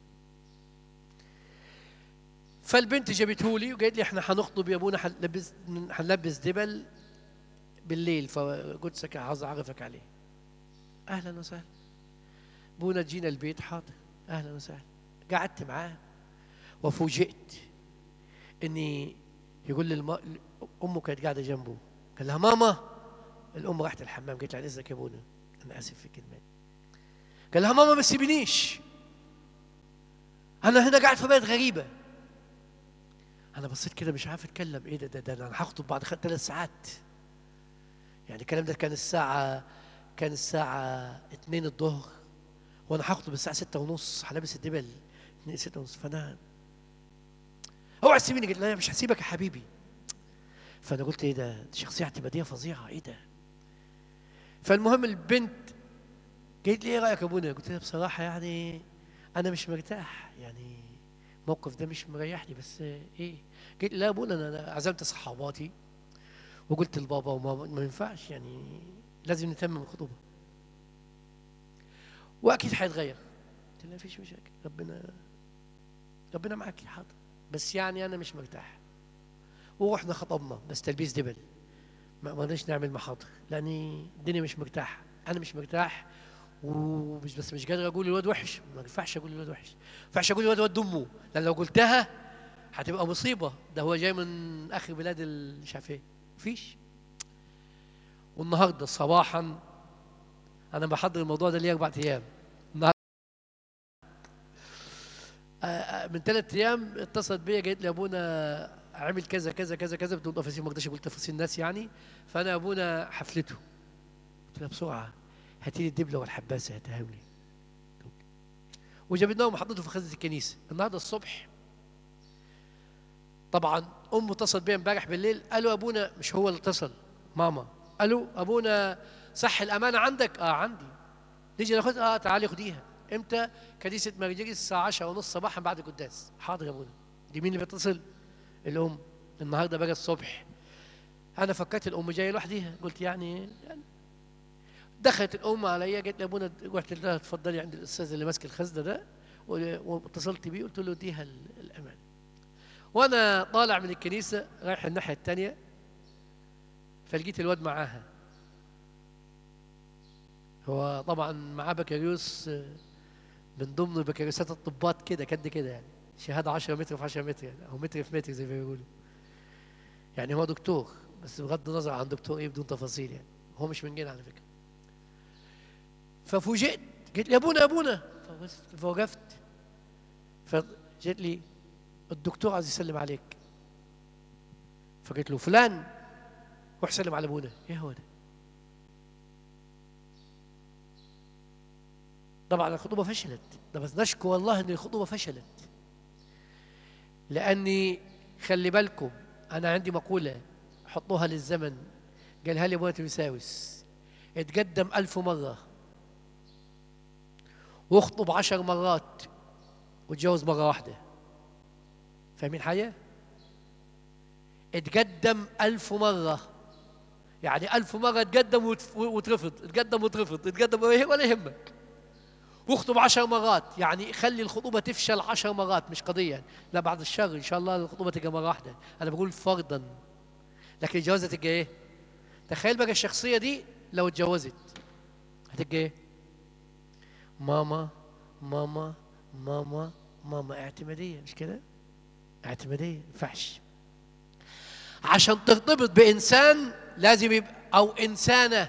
فالبنت جابته لي وقالت لي احنا هنخطب يا ابونا هنلبس هنلبس دبل بالليل فقلت سكا عاوز اعرفك عليه اهلا وسهلا ابونا جينا البيت حاضر اهلا وسهلا قعدت معاه وفوجئت اني يقول لي الم... امه كانت قاعده جنبه قال لها ماما الام راحت الحمام قالت لها عن اذنك يا ابونا انا اسف في الكلمه قال لها ماما ما تسيبنيش انا هنا قاعد في بلد غريبه انا بصيت كده مش عارف اتكلم ايه ده ده, ده انا هخطب بعد خ- ثلاث ساعات يعني الكلام ده كان الساعه كان الساعه 2 الظهر وانا هخطب الساعه 6 ونص هلبس الدبل 2 6 ونص فانا اوعى تسيبني قلت لا مش هسيبك يا حبيبي فانا قلت ايه ده دي شخصيه اعتماديه فظيعه ايه ده فالمهم البنت قالت لي ايه رايك يا ابونا قلت لها بصراحه يعني انا مش مرتاح يعني الموقف ده مش مريحني بس ايه قالت لي لا يا ابونا انا أنا عزمت صحاباتي وقلت لبابا وماما ما ينفعش يعني لازم نتمم الخطوبه واكيد هيتغير قلت لها مفيش مشاكل ربنا ربنا معاك يا حاضر بس يعني انا مش مرتاح ورحنا خطبنا بس تلبيس دبل ما قدرناش نعمل محاضر لاني الدنيا مش مرتاحه انا مش مرتاح ومش بس مش قادر اقول الواد وحش ما ينفعش اقول الواد وحش ما ينفعش اقول الواد واد امه لان لو قلتها هتبقى مصيبه ده هو جاي من اخر بلاد ال- مش عارف ايه مفيش والنهارده صباحا انا بحضر الموضوع ده لي اربع ايام النهارده آه، آه، من ثلاث ايام اتصلت بيا قالت لي ابونا عمل كذا كذا كذا كذا بدون تفاصيل ما اقدرش اقول تفاصيل الناس يعني فانا ابونا حفلته قلت لها بسرعه هاتي لي الدبله والحباسه هاتها لي وجابتناهم وحطيته في خزنه الكنيسه النهارده الصبح طبعا امه اتصلت بيا امبارح بالليل قالوا ابونا مش هو اللي اتصل ماما قالوا ابونا صح الامانه عندك اه عندي نيجي ناخدها اه تعالي خديها امتى كنيسه مارجريس الساعه 10 ونص صباحا بعد القداس حاضر يا ابونا دي مين اللي بيتصل الام النهارده بقى الصبح انا فكرت الام جايه لوحديها قلت يعني, يعني دخلت الام عليا قالت لي ابونا رحت لها اتفضلي عند الاستاذ اللي ماسك الخزنه ده و- واتصلت بيه قلت له اديها ال- الامان وانا طالع من الكنيسه رايح الناحيه الثانيه فلقيت الواد معاها هو طبعا معاه بكالوريوس آه، من ضمن بكالوريوسات الطبات كده قد كده يعني شهاده 10 متر في 10 متر يعني او متر في متر زي ما بيقولوا يعني هو دكتور بس بغض النظر عن دكتور ايه بدون تفاصيل يعني هو مش من جنة على فكره ففوجئت قلت لي يا ابونا يا ابونا فوقفت- فوقفت فجت لي الدكتور عايز يسلم عليك فقلت له فلان روح سلم على ابونا ايه هو ده طبعا الخطوبه فشلت ده بس نشكو والله ان الخطوبه فشلت لاني خلي بالكم انا عندي مقوله حطوها للزمن قالها لي ابونا تيمساوس اتقدم ألف مرة واخطب عشر مرات واتجوز مرة واحدة فاهمين حاجة؟ اتقدم ألف مرة يعني ألف مرة اتقدم وت- وترفض اتقدم وترفض اتقدم ولا يهمك واخطب عشر مرات يعني خلي الخطوبة تفشل عشر مرات مش قضية لا بعد الشر إن شاء الله الخطوبة تبقى مرة واحدة أنا بقول فرضا لكن الجوازة تبقى إيه؟ تخيل بقى الشخصية دي لو اتجوزت هتبقى إيه؟ ماما ماما ماما ماما اعتمادية مش كده؟ اعتمادية ما ينفعش عشان ترتبط بإنسان لازم يبقى أو إنسانة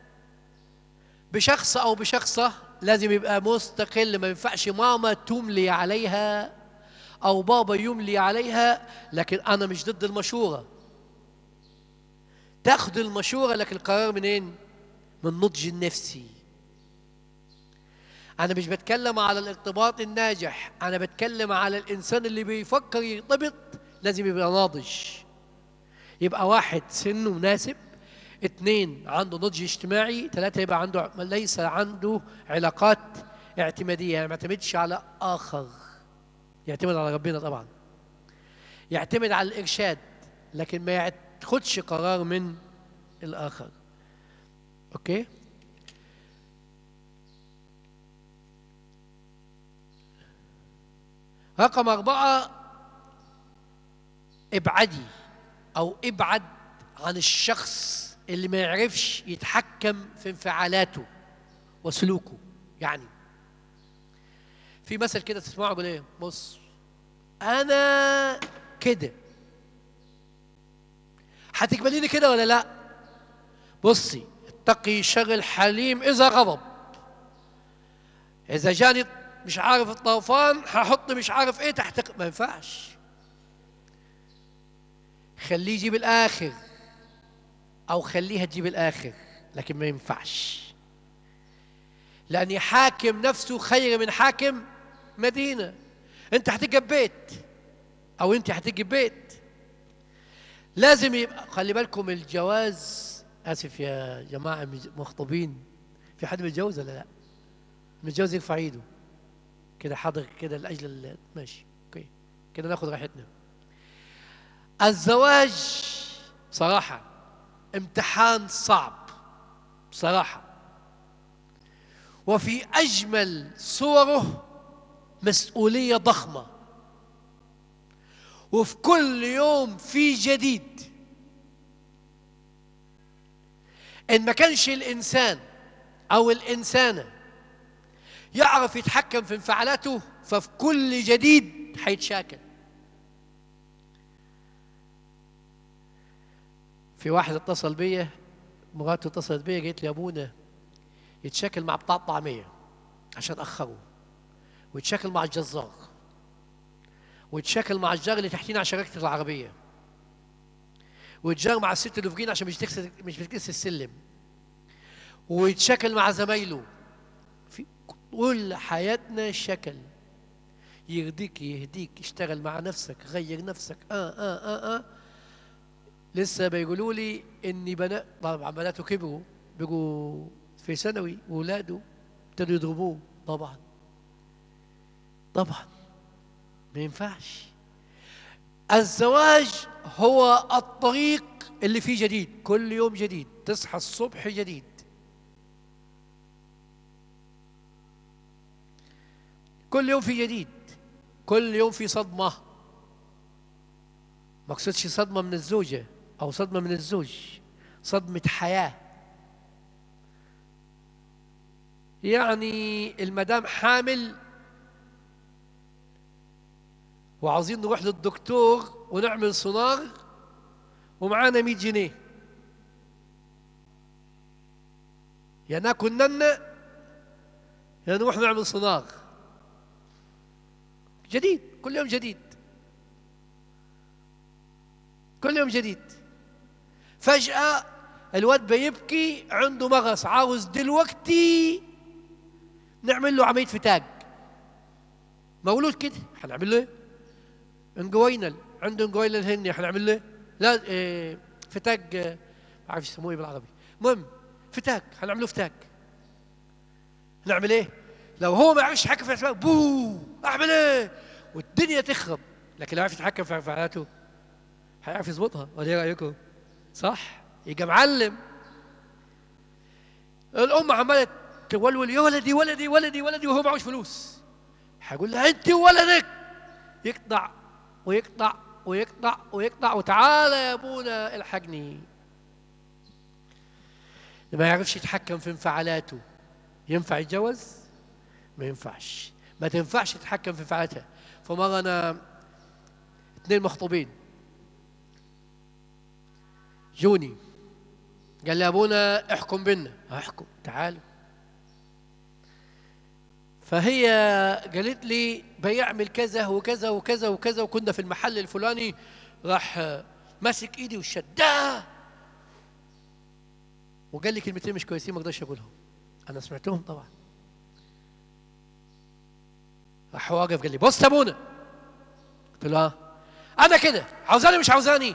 بشخص أو بشخصة لازم يبقى مستقل ما ينفعش ماما تملي عليها أو بابا يملي عليها لكن أنا مش ضد المشورة تاخد المشورة لكن القرار منين؟ من النضج النفسي أنا مش بتكلم على الارتباط الناجح أنا بتكلم على الإنسان اللي بيفكر يرتبط لازم يبقى ناضج يبقى واحد سنه مناسب اثنين عنده نضج اجتماعي ثلاثة يبقى عنده ليس عنده علاقات اعتماديه يعني ما يعتمدش على اخر يعتمد على ربنا طبعا يعتمد على الارشاد لكن ما ياخدش قرار من الاخر اوكي رقم أربعة ابعدي أو ابعد عن الشخص اللي ما يعرفش يتحكم في انفعالاته وسلوكه يعني في مثل كده تسمعه يقول ايه بص انا كده هتقبليني كده ولا لا بصي اتقي شر الحليم اذا غضب اذا جاني مش عارف الطوفان هحط مش عارف ايه تحت ما ينفعش خليه يجيب الاخر او خليها تجيب الاخر لكن ما ينفعش لان حاكم نفسه خير من حاكم مدينه انت هتجي بيت او انت هتجي بيت لازم يبقى خلي بالكم الجواز اسف يا جماعه مخطوبين في حد متجوز ولا لا متجوز يرفع ايده كده حاضر كده لاجل ال- ماشي اوكي كده ناخد راحتنا الزواج صراحه امتحان صعب بصراحه وفي اجمل صوره مسؤوليه ضخمه وفي كل يوم في جديد ان ما كانش الانسان او الانسانه يعرف يتحكم في انفعالاته ففي كل جديد هيتشاكل في واحد اتصل بيا مراته اتصلت بيا قالت لي يا ابونا يتشاكل مع بتاع الطعميه عشان اخره ويتشاكل مع الجزار ويتشاكل مع الجار اللي تحتينا عشان ركبت العربيه ويتجار مع الست اللي فوقينا عشان مش بتكسر مش بتكسر السلم ويتشاكل مع زمايله في كل حياتنا شكل يرضيك يهديك اشتغل مع نفسك غير نفسك اه اه اه اه لسه بيقولوا لي اني بنات طبعا بناته كبروا بقوا في ثانوي واولاده ابتدوا يضربوه طبعا طبعا ما ينفعش الزواج هو الطريق اللي فيه جديد كل يوم جديد تصحى الصبح جديد كل يوم في جديد كل يوم في صدمة ما اقصدش صدمة من الزوجة أو صدمة من الزوج صدمة حياة يعني المدام حامل وعاوزين نروح للدكتور ونعمل سونار ومعانا 100 جنيه يا ناكل ننة يا نروح نعمل سونار جديد كل يوم جديد كل يوم جديد فجأة الواد بيبكي عنده مغص عاوز دلوقتي نعمل له عملية فتاق مولود كده هنعمل له ايه؟ انجوينل عنده انجوينل هني هنعمل له ايه؟ لا إيه فتاق آه، ما اعرف يسموه ايه بالعربي المهم فتاق هنعمل له فتاق نعمل ايه؟ لو هو ما يعرفش يتحكم في انفعالاته بو اعمل ايه؟ والدنيا تخرب لكن لو عرف يتحكم في انفعالاته هيعرف يظبطها ولا ايه رايكم؟ صح؟ يبقى معلم الام عماله تولول يا ولدي ولدي ولدي ولدي وهو معهوش فلوس هقول لها انت ولدك يقطع ويقطع ويقطع ويقطع وتعالى يا ابونا الحقني ما يعرفش يتحكم في انفعالاته ينفع يتجوز؟ ما ينفعش ما تنفعش تتحكم في انفعالاتها فمرة أنا اثنين مخطوبين جوني قال لي أبونا احكم بينا احكم تعالوا فهي قالت لي بيعمل كذا وكذا وكذا وكذا وكنا في المحل الفلاني راح ماسك ايدي وشدها وقال لي كلمتين مش كويسين ما اقدرش اقولهم انا سمعتهم طبعا راح واقف قال لي بص يا ابونا قلت له اه انا كده عاوزاني مش عاوزاني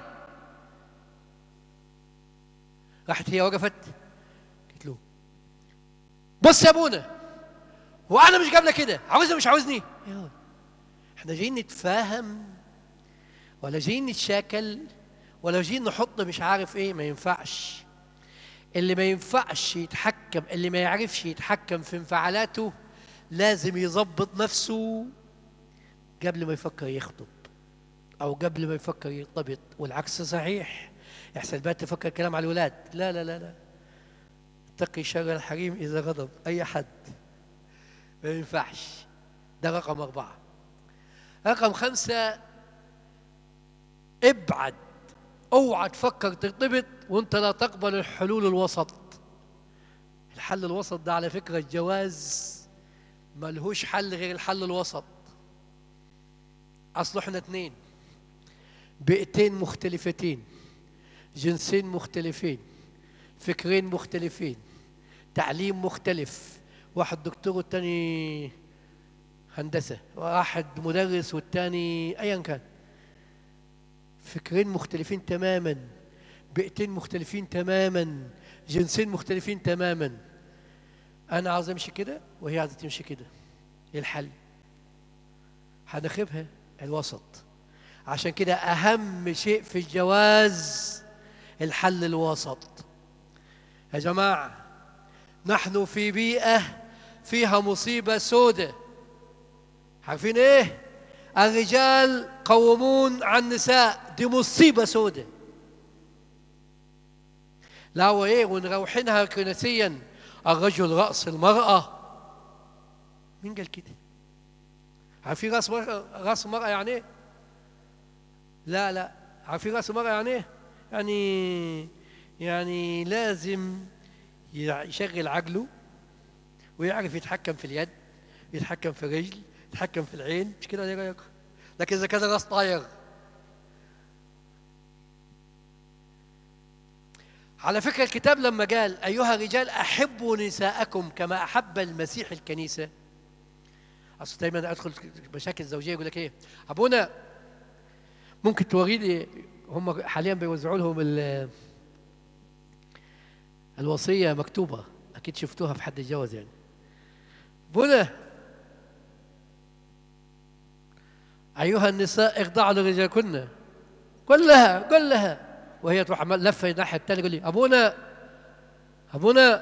راحت هي وقفت قلت له بص يا ابونا وانا مش قابله كده عاوزها مش عاوزني يا احنا جايين نتفاهم ولا جايين نتشاكل ولا جايين نحط مش عارف ايه ما ينفعش اللي ما ينفعش يتحكم اللي ما يعرفش يتحكم في انفعالاته لازم يظبط نفسه قبل ما يفكر يخطب او قبل ما يفكر يرتبط والعكس صحيح يحسن بقى تفكر كلام على الولاد لا لا لا لا اتقي شر الحريم اذا غضب اي حد ما ينفعش ده رقم اربعه رقم خمسه ابعد اوعى تفكر ترتبط وانت لا تقبل الحلول الوسط الحل الوسط ده على فكره الجواز ملهوش حل غير الحل الوسط اصل احنا اتنين بيئتين مختلفتين جنسين مختلفين فكرين مختلفين تعليم مختلف واحد دكتور والتاني هندسة واحد مدرس والتاني أيا كان فكرين مختلفين تماما بيئتين مختلفين تماما جنسين مختلفين تماما أنا عاوز أمشي كده وهي عايزة تمشي كده إيه الحل؟ هناخبها الوسط عشان كده أهم شيء في الجواز الحل الوسط يا جماعة نحن في بيئة فيها مصيبة سودة عارفين ايه الرجال قومون على النساء دي مصيبة سودة لا وايه ونروحينها كنسيا الرجل رأس المرأة مين قال كده عارفين راس مرأة راس المرأة يعني ايه لا لا عارفين راس المرأة يعني ايه يعني يعني لازم يشغل عقله ويعرف يتحكم في اليد يتحكم في الرجل يتحكم في العين مش كده ايه رايك لكن اذا كان راس طاير على فكرة الكتاب لما قال أيها الرجال أحبوا نساءكم كما أحب المسيح الكنيسة أصل دايما أدخل مشاكل زوجية يقول لك إيه أبونا ممكن توريني هم حاليا بيوزعوا لهم ال- الوصية مكتوبة أكيد شفتوها في حد يتجوز يعني بنا أيها النساء اخضعوا لرجالكن قل لها قل لها وهي تروح عمال لفة الناحية الثانية تقول لي أبونا أبونا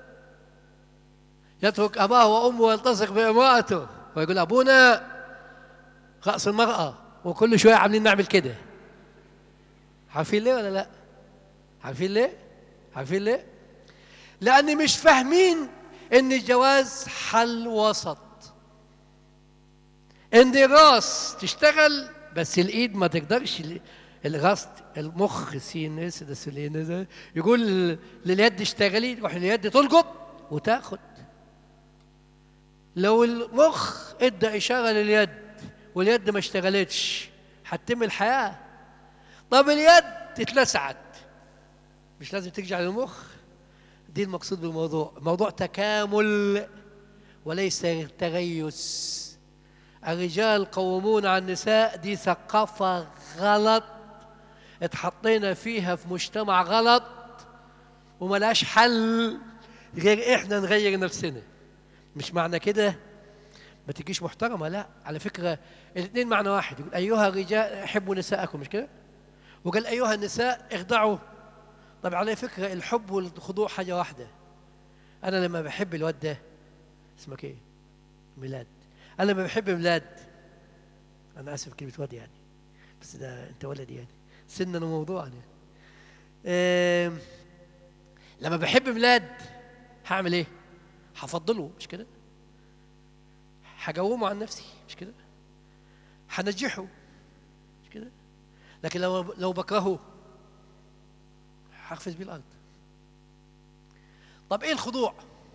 يترك أباه وأمه ويلتصق بامرأته ويقول أبونا رأس المرأة وكل شوية عاملين نعمل كده عارفين ليه ولا لا؟ عارفين ليه؟ عارفين ليه؟ لأن مش فاهمين إن الجواز حل وسط إن الراس تشتغل بس الإيد ما تقدرش الراس المخ سين اس ده سلين ده يقول لليد اشتغلي تروح اليد تلقط وتاخد لو المخ ادى اشاره لليد واليد ما اشتغلتش هتتم الحياه طب اليد اتلسعت مش لازم ترجع للمخ دي المقصود بالموضوع موضوع تكامل وليس تغيس الرجال قومون على النساء دي ثقافة غلط اتحطينا فيها في مجتمع غلط وملاش حل غير احنا نغير نفسنا مش معنى كده ما تجيش محترمة لا على فكرة الاثنين معنى واحد يقول أيها الرجال احبوا نساءكم مش كده وقال أيها النساء اخضعوا طب على فكرة الحب والخضوع حاجة واحدة أنا لما بحب الواد ده اسمك إيه؟ ميلاد أنا لما بحب ميلاد أنا آسف كلمة واد يعني بس ده أنت ولدي يعني سنا وموضوعا يعني آم، لما بحب ميلاد هعمل إيه؟ هفضله مش كده؟ هجومه عن نفسي مش كده؟ هنجحه مش كده؟ لكن لو لو بكرهه هقفز بيه الارض طب ايه الخضوع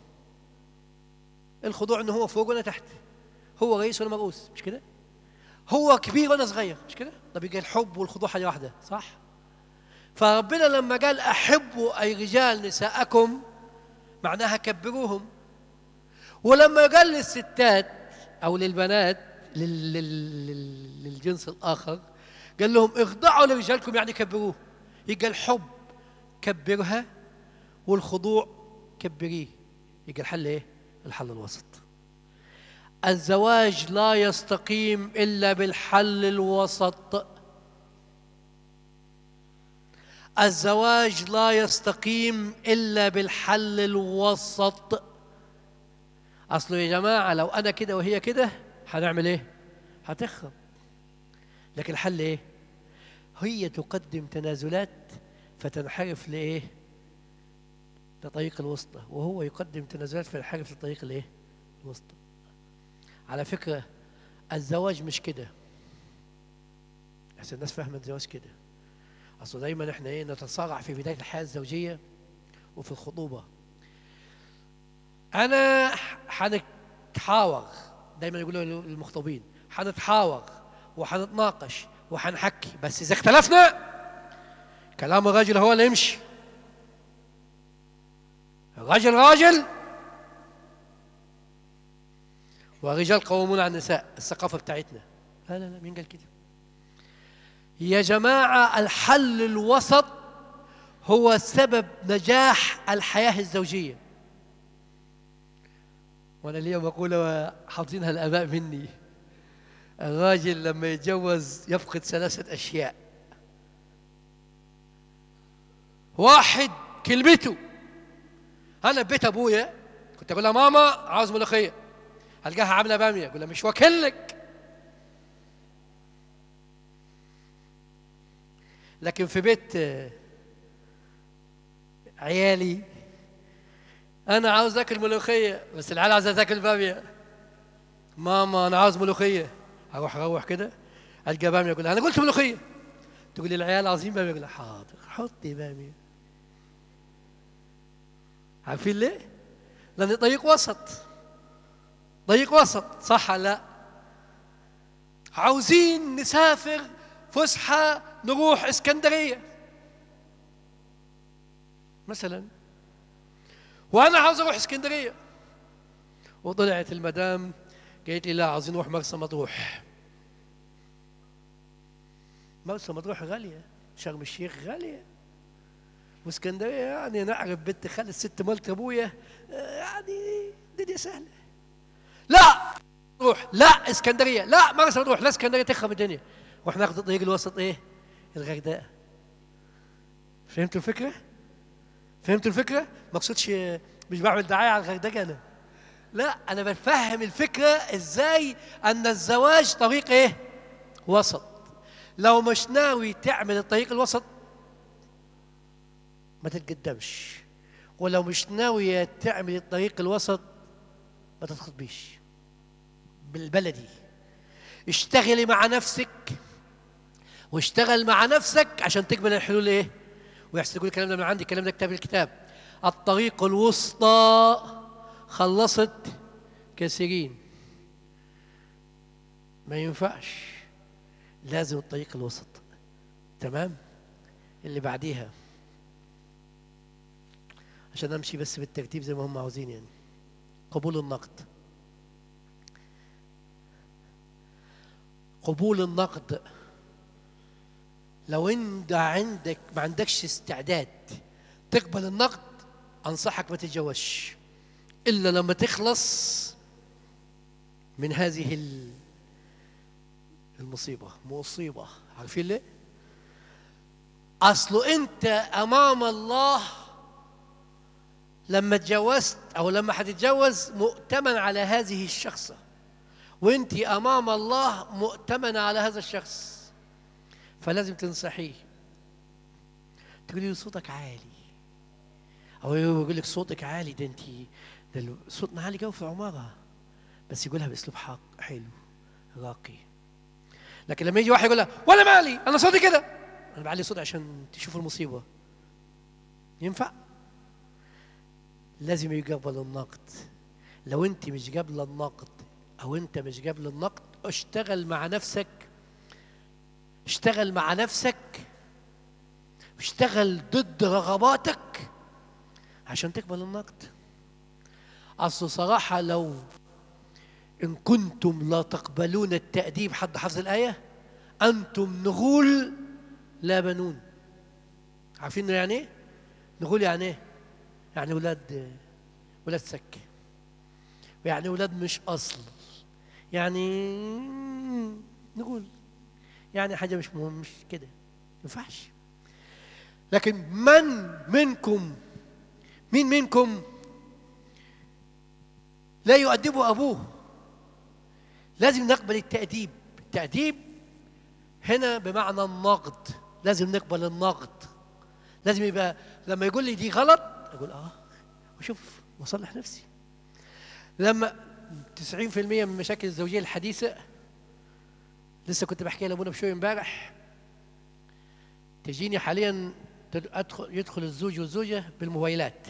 الخضوع ان هو فوق وانا تحت هو رئيس وانا مرؤوس مش كده هو كبير وانا صغير مش كده طب يبقى الحب والخضوع حاجه واحده صح فربنا لما قال احبوا اي رجال نساءكم معناها كبروهم ولما قال للستات او للبنات لل... لل... لل... للجنس الاخر قال لهم اخضعوا لرجالكم يعني كبروه يبقى الحب كبرها والخضوع كبريه يبقى الحل ايه؟ الحل الوسط الزواج لا يستقيم الا بالحل الوسط الزواج لا يستقيم الا بالحل الوسط اصله يا جماعه لو انا كده وهي كده هنعمل ايه هتخرب لكن الحل ايه هي تقدم تنازلات فتنحرف لايه لطريق الوسطى وهو يقدم تنازلات فينحرف لطريق الايه الوسطى على فكره الزواج مش كده احسن الناس فاهمه الزواج كده اصل دايما احنا ايه نتصارع في بدايه الحياه الزوجيه وفي الخطوبه انا هنتحاور دايما يقولوا للمخطوبين هنتحاور وهنتناقش وهنحكي بس اذا اختلفنا كلام الراجل هو اللي يمشي الراجل راجل والرجال قوامون على النساء الثقافه بتاعتنا لا لا لا مين قال كده يا جماعه الحل الوسط هو سبب نجاح الحياه الزوجيه وانا اليوم اقول حافظينها الاباء مني الراجل لما يتجوز يفقد ثلاثه اشياء واحد كلمته انا ببيت ابويا كنت اقول لها ماما عاوز ملوخيه القاها عامله باميه اقول لها مش واكلك لكن في بيت آه، عيالي انا عاوز اكل ملوخيه بس العيال عاوزه تاكل باميه ماما انا عاوز ملوخيه اروح اروح كده القى باميه اقول لها انا قلت ملوخيه تقول لي العيال عاوزين باميه اقول لها حاضر حطي باميه عارفين ليه؟ لان طريق وسط طريق وسط صح ولا لا؟ عاوزين نسافر فسحه نروح اسكندريه مثلا وانا عاوز اروح اسكندريه وطلعت المدام قالت لي لا عاوزين نروح مرسى مطروح مرسى مطروح غاليه شرم الشيخ غاليه واسكندريه يعني نعرف بنت خال الست مالت ابويا آه، يعني الدنيا سهله لا روح لا اسكندريه لا مرسى مطروح لا اسكندريه تخرب الدنيا واحنا ناخد الطريق الوسط ايه الغردقه فهمتوا الفكره فهمتوا الفكره ما اقصدش مش بعمل دعايه على الغردقه انا لا انا بفهم الفكره ازاي ان الزواج طريق ايه وسط لو مش ناوي تعمل الطريق الوسط ما تتقدمش ولو مش ناوية تعمل الطريق الوسط ما تتخطبيش بالبلدي اشتغلي مع نفسك واشتغل مع نفسك عشان تقبل الحلول ايه ويحسن يقول الكلام ده من عندي الكلام ده كتاب الكتاب الطريق الوسطى خلصت كثيرين ما ينفعش لازم الطريق الوسط تمام اللي بعديها عشان امشي بس بالترتيب زي ما هم عاوزين يعني قبول النقد قبول النقد لو انت عندك ما عندكش استعداد تقبل النقد انصحك ما تتجوزش الا لما تخلص من هذه ال- المصيبه مصيبه عارفين ليه اصله انت امام الله لما اتجوزت او لما هتتجوز مؤتمن على هذه الشخصه وانت امام الله مؤتمنه على هذا الشخص فلازم تنصحيه تقولي له صوتك عالي او يقول لك صوتك عالي ده انت ده صوتنا عالي قوي في العماره بس يقولها باسلوب حق حلو راقي لكن لما يجي واحد يقول لها ولا مالي انا صوتي كده انا بعلي صوتي عشان تشوف المصيبه ينفع لازم يقبل النقد لو انت مش قابله النقد او انت مش قابل النقد اشتغل مع نفسك اشتغل مع نفسك اشتغل ضد رغباتك عشان تقبل النقد اصل صراحه لو ان كنتم لا تقبلون التاديب حد حفظ الايه انتم نغول لا بنون عارفين يعني ايه نغول يعني ايه يعني ولاد ولاد سك يعني ولاد مش اصل يعني نقول يعني حاجه مش مهم مش كده ما ينفعش لكن من منكم مين منكم لا يؤدبه ابوه لازم نقبل التأديب التأديب هنا بمعنى النقد لازم نقبل النقد لازم يبقى لما يقول لي دي غلط اقول اه وشوف واصلح نفسي لما 90% من مشاكل الزوجيه الحديثه لسه كنت بحكي لابونا بشوي امبارح تجيني حاليا تد- ادخل يدخل الزوج والزوجه بالموبايلات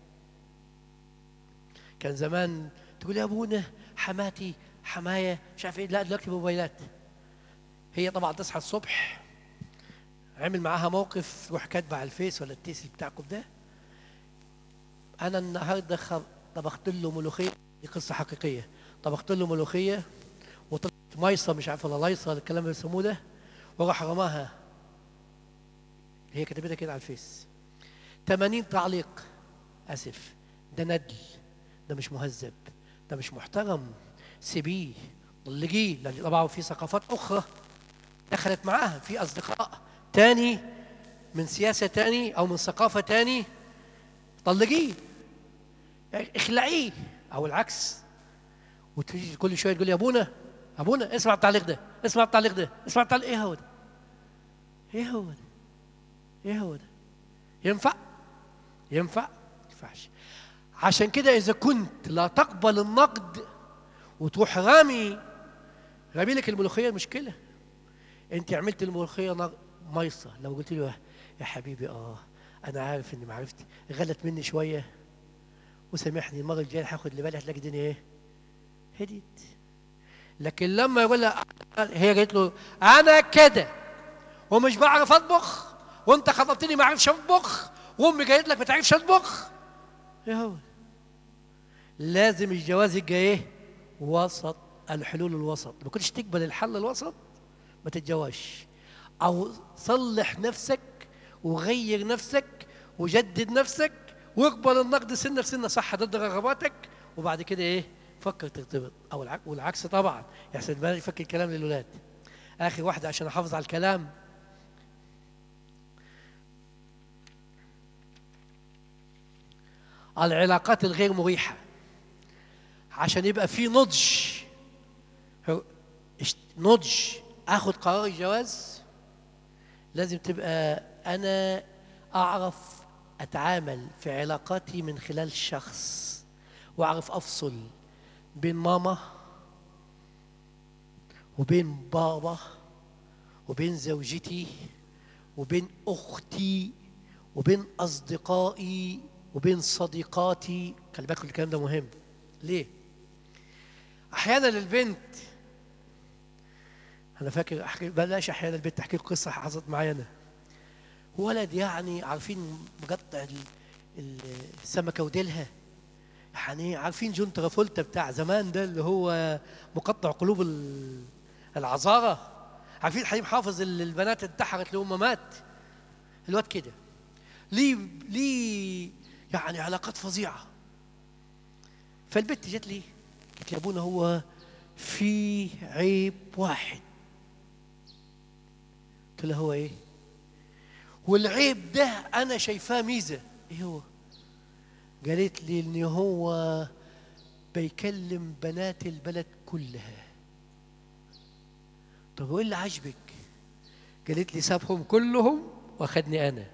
كان زمان تقول يا ابونا حماتي حمايه مش عارف ايه لا دلوقتي موبايلات هي طبعا تصحى الصبح عمل معاها موقف روح كاتبه على الفيس ولا التيسل بتاعكم ده انا النهارده خ- طبخت له ملوخيه دي قصه حقيقيه طبخت له ملوخيه وطلعت ميصه مش عارف ولا لايصه ولا الكلام اللي بيسموه ده وراح رماها هي كتبتها كده على الفيس 80 تعليق اسف ده ندل ده مش مهذب ده مش محترم سيبيه طلقيه لان طبعا في ثقافات اخرى دخلت معاها في اصدقاء تاني من سياسه تاني او من ثقافه تاني طلقيه اخلعيه او العكس وتيجي كل شويه تقول يا ابونا ابونا اسمع التعليق ده اسمع التعليق ده اسمع التعليق ايه هو ده ايه هو ده ايه هو ده ينفع ينفع ما ينفعش عشان كده اذا كنت لا تقبل النقد وتروح رامي رامي لك الملوخيه مشكله انت عملت الملوخيه نق- ميصه لو قلت له يا حبيبي اه انا عارف ان معرفتي غلت مني شويه وسامحني المره الجايه هاخد اللي بالي هتلاقي الدنيا ايه هديت لكن لما يقول لها هي قالت له انا كده ومش بعرف اطبخ وانت خطبتني ما اعرفش اطبخ وامي قالت لك ما تعرفش اطبخ ايه هو لازم الجواز يبقى ايه وسط الحلول الوسط ما كنتش تقبل الحل الوسط ما تتجوزش او صلح نفسك وغير نفسك وجدد نفسك واقبل النقد سنه بسنه صح ضد رغباتك وبعد كده ايه فكر ترتبط او العكس والعكس طبعا يحسن بالك يفكر الكلام للولاد اخر واحده عشان احافظ على الكلام العلاقات الغير مريحه عشان يبقى في نضج هو- اشت- نضج اخد قرار الجواز لازم تبقى انا اعرف اتعامل في علاقاتي من خلال شخص واعرف افصل بين ماما وبين بابا وبين زوجتي وبين اختي وبين اصدقائي وبين صديقاتي خلي بالكم الكلام ده مهم ليه احيانا البنت انا فاكر احكي بلاش احيانا البنت احكي لكم قصه حصلت معايا انا ولد يعني عارفين مقطع ال- ال- السمكه وديلها يعني عارفين جون ترافولتا بتاع زمان ده اللي هو مقطع قلوب ال- العذارى عارفين حليم حافظ اللي البنات انتحرت لهم مات الواد كده ليه ليه يعني علاقات فظيعه فالبنت جت لي قالت لي يا ابونا هو في عيب واحد قلت لها هو ايه والعيب ده انا شايفاه ميزه ايه هو قالت لي ان هو بيكلم بنات البلد كلها طب وايه اللي عاجبك قالت لي سابهم كلهم واخدني انا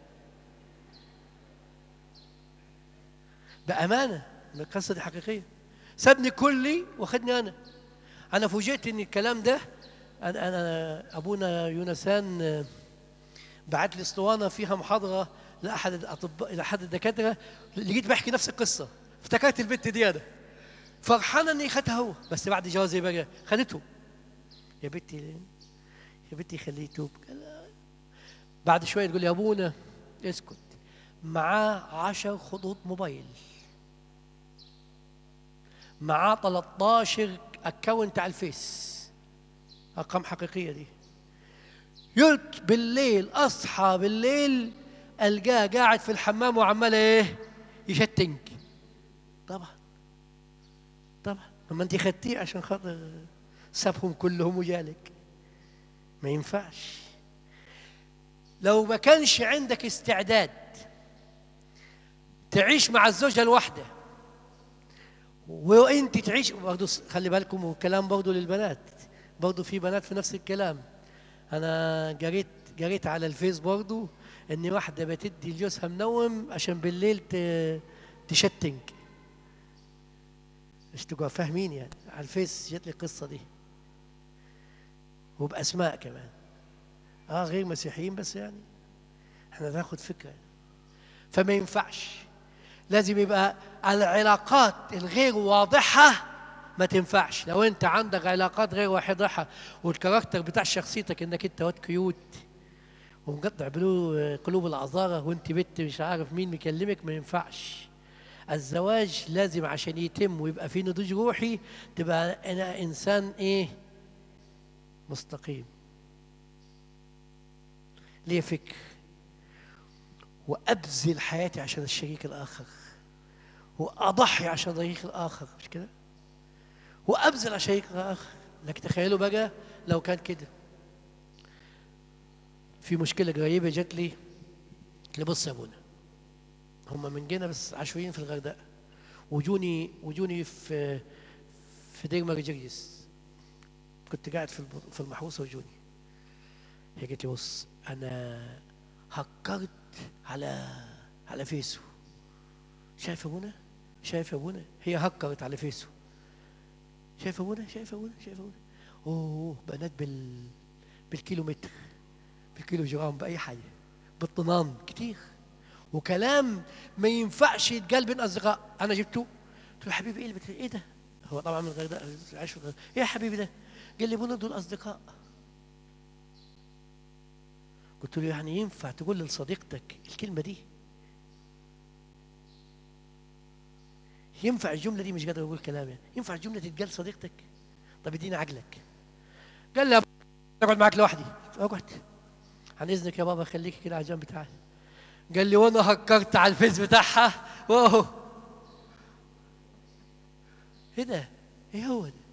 بامانه القصه دي حقيقيه سابني كلي واخدني انا انا فوجئت ان الكلام ده انا انا ابونا يونسان آه، بعت لي اسطوانه فيها محاضره لاحد الاطباء لاحد الدكاتره لقيت بحكي نفس القصه افتكرت البنت دي انا فرحانه اني خدها هو بس بعد جوازي بقى خدته يا بنتي يا بنتي خليه يتوب قال- بعد شويه تقول يا ابونا اسكت معاه عشر خطوط موبايل معاه 13 اكونت على الفيس ارقام حقيقيه دي يلت بالليل اصحى بالليل القاه قاعد في الحمام وعمال ايه يشتنج طبعا طبعا لما انت خدتيه عشان خاطر سابهم كلهم وجالك ما ينفعش لو ما كانش عندك استعداد تعيش مع الزوجة الواحدة وانت تعيش برضه خلي بالكم والكلام برضه للبنات برضه في بنات في نفس الكلام انا قريت قريت على الفيس برضه ان واحده بتدي لجوزها منوم عشان بالليل ت- تشتنج مش تبقوا فاهمين يعني على الفيس جت لي القصه دي وباسماء كمان اه غير مسيحيين بس يعني احنا ناخد فكره فما ينفعش لازم يبقى العلاقات الغير واضحه ما تنفعش لو انت عندك علاقات غير واضحه والكاركتر بتاع شخصيتك انك انت واد كيوت ومقطع بلو قلوب العذارى وانت بنت مش عارف مين مكلمك ما ينفعش الزواج لازم عشان يتم ويبقى فيه نضوج روحي تبقى انا انسان ايه مستقيم ليه فكر وابذل حياتي عشان الشريك الاخر واضحي عشان الشريك الاخر مش كده وابذل عشان الشريك الاخر لك تخيلوا بقى لو كان كده في مشكله قريبه جت لي قلت لي بص يا ابونا هم من جينا بس عشوائيين في الغردقه وجوني وجوني في في دير مرجريس كنت قاعد في الب- في المحروسه وجوني هي قالت لي بص انا هكرت على على فيسو شايف يا ابونا شايف يا ابونا هي هكرت على فيسو شايف يا ابونا شايف يا ابونا شايف يا ابونا اوه بنات بال بالكيلومتر بالكيلو جرام باي حاجه بالطنان كتير وكلام ما ينفعش يتقال بين اصدقاء انا جبته قلت له يا حبيبي ايه اللي بت... ايه ده هو طبعا من الغردقه عايش في الغردقه ايه يا حبيبي ده قال لي ابونا دول اصدقاء قلت له يعني ينفع تقول لصديقتك الكلمه دي ينفع الجمله دي مش قادر اقول كلام يعني ينفع الجمله تتقال لصديقتك طب اديني عقلك قال لي يا بابا اقعد معاك لوحدي اقعد عن اذنك يا بابا خليك كده على الجنب تعال قال لي وانا هكرت على الفيس بتاعها واهو ايه ده ايه هو ده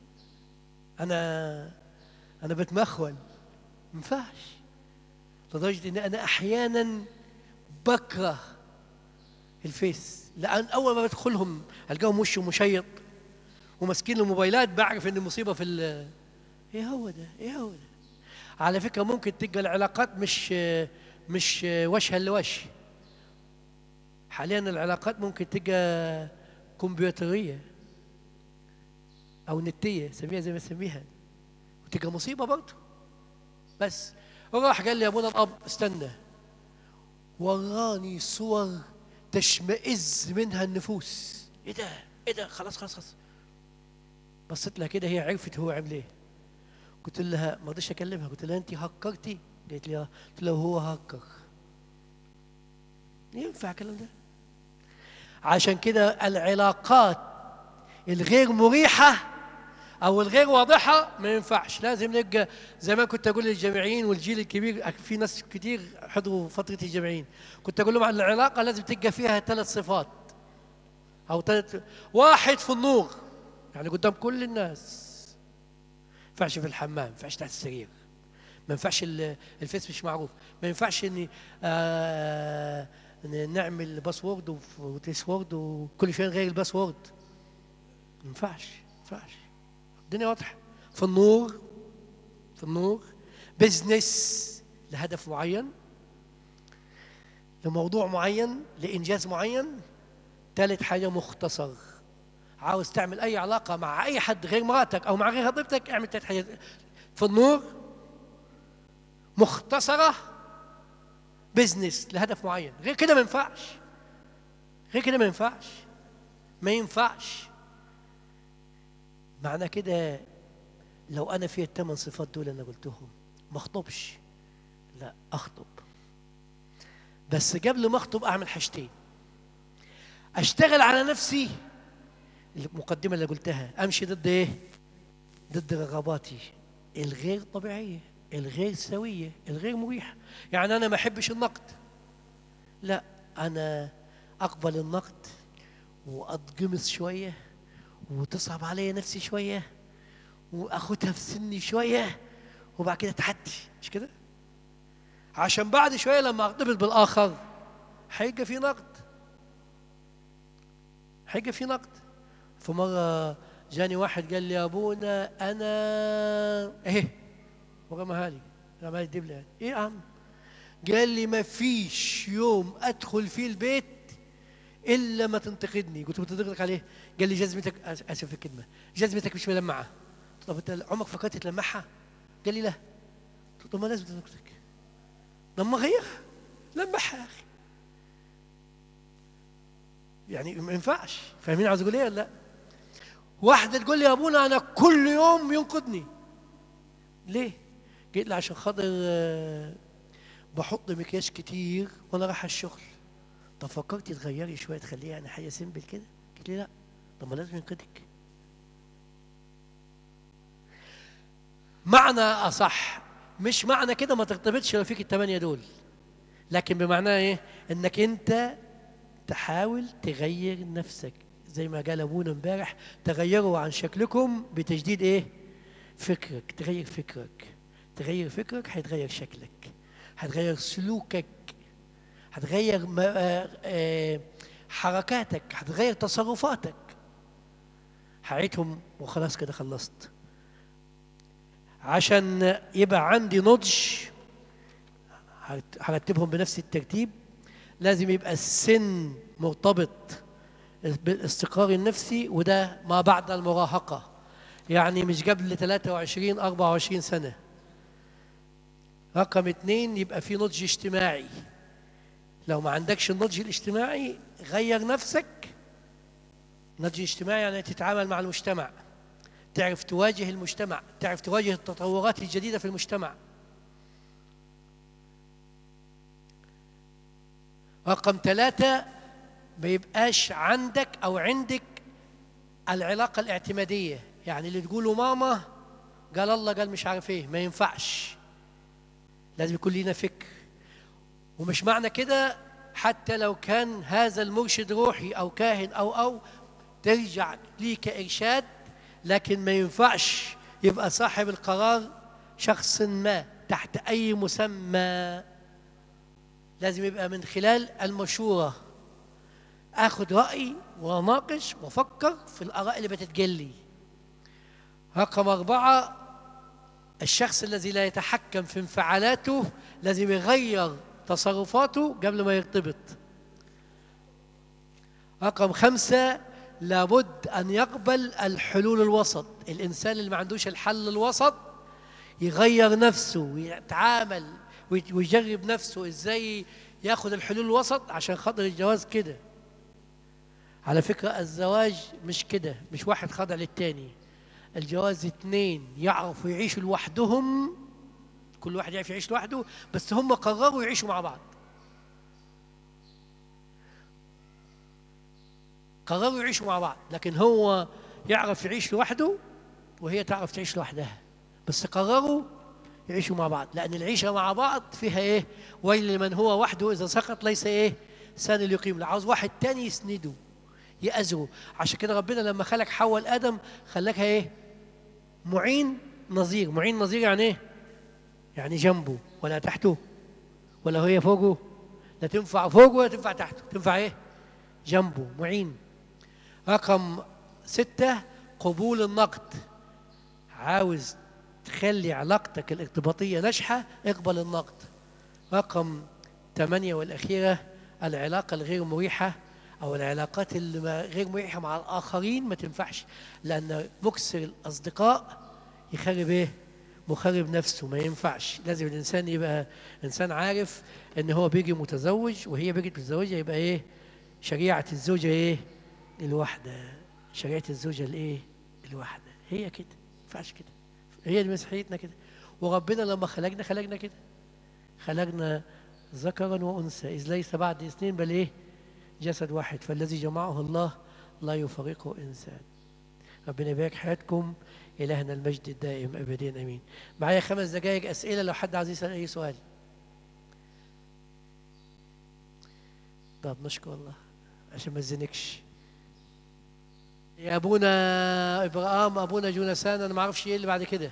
انا انا بتمخول ما ينفعش لدرجه ان انا احيانا بكره الفيس لان اول ما بدخلهم القاهم وشه مشيط وماسكين الموبايلات بعرف ان المصيبه في ال- ايه هو ده ايه هو ده على فكره ممكن تبقى العلاقات مش مش وجها لوجه حاليا العلاقات ممكن تبقى كمبيوتريه او نتيه سميها زي ما تسميها وتبقى مصيبه برضه بس وراح قال لي يا ابونا الاب استنى وراني صور تشمئز منها النفوس ايه ده ايه ده خلاص خلاص خلاص بصيت لها كده هي عرفت هو عمل ايه قلت لها ما رضيتش اكلمها قلت لها انت هكرتي قالت لي اه قلت لها هو هكر ينفع الكلام ده عشان كده العلاقات الغير مريحه او الغير واضحه ما ينفعش لازم نبقى زي ما كنت اقول للجامعيين والجيل الكبير في ناس كتير حضروا فتره الجامعيين كنت اقول لهم عن العلاقه لازم تبقى فيها ثلاث صفات او ثلاث واحد في النور يعني قدام كل الناس ما ينفعش في الحمام ما ينفعش تحت السرير ما ينفعش ال- الفيس مش معروف ما ينفعش اني آه ن- نعمل باسورد وف- وتسورد وكل شويه نغير الباسورد ما ينفعش ما ينفعش الدنيا واضحه في النور في النور بزنس لهدف معين لموضوع معين لانجاز معين ثالث حاجه مختصر عاوز تعمل اي علاقه مع اي حد غير مراتك او مع غير خطيبتك اعمل ثلاث حاجات في النور مختصره بزنس لهدف معين غير كده ما ينفعش غير كده ما ينفعش ما ينفعش معنى كده لو انا في الثمان صفات دول اللي انا قلتهم ما اخطبش لا اخطب بس قبل ما اخطب اعمل حاجتين اشتغل على نفسي المقدمه اللي قلتها امشي ضد ايه ضد رغباتي الغير طبيعيه الغير سويه الغير مريحه يعني انا ما احبش النقد لا انا اقبل النقد واتقمص شويه وتصعب علي نفسي شويه واخدها في سني شويه وبعد كده تعدي مش كده عشان بعد شويه لما ارتبط بالاخر هيبقى في نقد هيبقى في نقد فمره جاني واحد قال لي يا ابونا انا ايه ورماها لي رماها لي الدبله يعني. ايه يا عم قال لي ما فيش يوم ادخل فيه البيت الا ما تنتقدني قلت له بتنتقدك عليه قال لي جزمتك آس- اسف في الكلمه جزمتك مش ملمعه قلت له طب انت عمرك فكرت تلمعها قال لي لا قلت له طب ما لازم تنتقدك لما غيرها لمعها يا اخي يعني ما ينفعش فاهمين عاوز اقول ايه ولا لا واحده تقول لي يا ابونا انا كل يوم ينقدني ليه قلت لي عشان خاطر آه، بحط مكياج كتير وانا رايح الشغل طب فكرتي تغيري شويه تخليها يعني حاجه سيمبل كده قلت لي لا طب ما لازم ينقدك معنى اصح مش معنى كده ما ترتبطش لو فيك الثمانيه دول لكن بمعنى ايه انك انت تحاول تغير نفسك زي ما قال ابونا امبارح تغيروا عن شكلكم بتجديد ايه فكرك تغير فكرك تغير فكرك هيتغير شكلك هتغير سلوكك هتغير ما- آه، آه، حركاتك هتغير تصرفاتك هعيدهم وخلاص كده خلصت عشان يبقى عندي نضج هرت- هرتبهم بنفس الترتيب لازم يبقى السن مرتبط بالاستقرار النفسي وده ما بعد المراهقة يعني مش قبل 23 24 سنة رقم اتنين يبقى في نضج اجتماعي لو ما عندكش النضج الاجتماعي غير نفسك نضج اجتماعي يعني تتعامل مع المجتمع تعرف تواجه المجتمع تعرف تواجه التطورات الجديدة في المجتمع رقم ثلاثة ما يبقاش عندك أو عندك العلاقة الاعتمادية يعني اللي تقوله ماما قال الله قال مش عارف ايه ما ينفعش لازم يكون لينا فكر ومش معنى كده حتى لو كان هذا المرشد روحي أو كاهن أو أو ترجع ليه كإرشاد لكن ما ينفعش يبقى صاحب القرار شخص ما تحت أي مسمى لازم يبقى من خلال المشورة اخد رايي واناقش وافكر في الاراء اللي بتتجلي رقم أربعة الشخص الذي لا يتحكم في انفعالاته لازم يغير تصرفاته قبل ما يرتبط رقم خمسة لابد أن يقبل الحلول الوسط الإنسان اللي ما عندوش الحل الوسط يغير نفسه ويتعامل ويت- ويجرب نفسه إزاي ياخد الحلول الوسط عشان خاطر الجواز كده على فكرة الزواج مش كده مش واحد خاضع للتاني الجواز اتنين يعرفوا يعيشوا لوحدهم كل واحد يعرف يعيش لوحده بس هم قرروا يعيشوا مع بعض قرروا يعيشوا مع بعض لكن هو يعرف يعيش لوحده وهي تعرف تعيش لوحدها بس قرروا يعيشوا مع بعض لأن العيشة مع بعض فيها إيه ويل لمن هو وحده إذا سقط ليس إيه سان يقيم له عاوز واحد تاني يسنده يأزره عشان كده ربنا لما خلق حواء لآدم خلاكها إيه معين نظير معين نظير يعني إيه يعني جنبه ولا تحته ولا هي فوقه لا تنفع فوقه ولا تنفع تحته تنفع إيه جنبه معين رقم ستة قبول النقد عاوز تخلي علاقتك الارتباطية ناجحة اقبل النقد رقم ثمانية والأخيرة العلاقة الغير مريحة أو العلاقات اللي ما- غير مريحة مع الآخرين ما تنفعش لأن مكسر الأصدقاء يخرب إيه؟ مخرب نفسه ما ينفعش لازم الإنسان يبقى إنسان عارف إن هو بيجي متزوج وهي بيجي متزوجة يبقى إيه؟ شريعة الزوجة إيه؟ الواحدة شريعة الزوجة الإيه؟ الواحدة هي كده ما ينفعش كده هي دي مسيحيتنا كده وربنا لما خلقنا خلقنا كده خلقنا ذكرا وانثى اذ ليس بعد اثنين بل ايه جسد واحد فالذي جمعه الله لا يفرقه انسان ربنا يبارك حياتكم الهنا المجد الدائم ابدين امين معايا خمس دقائق اسئله لو حد عايز يسال اي سؤال طب نشكر الله عشان ما تزنكش يا ابونا ابراهام ابونا جونسان انا ما اعرفش ايه اللي بعد كده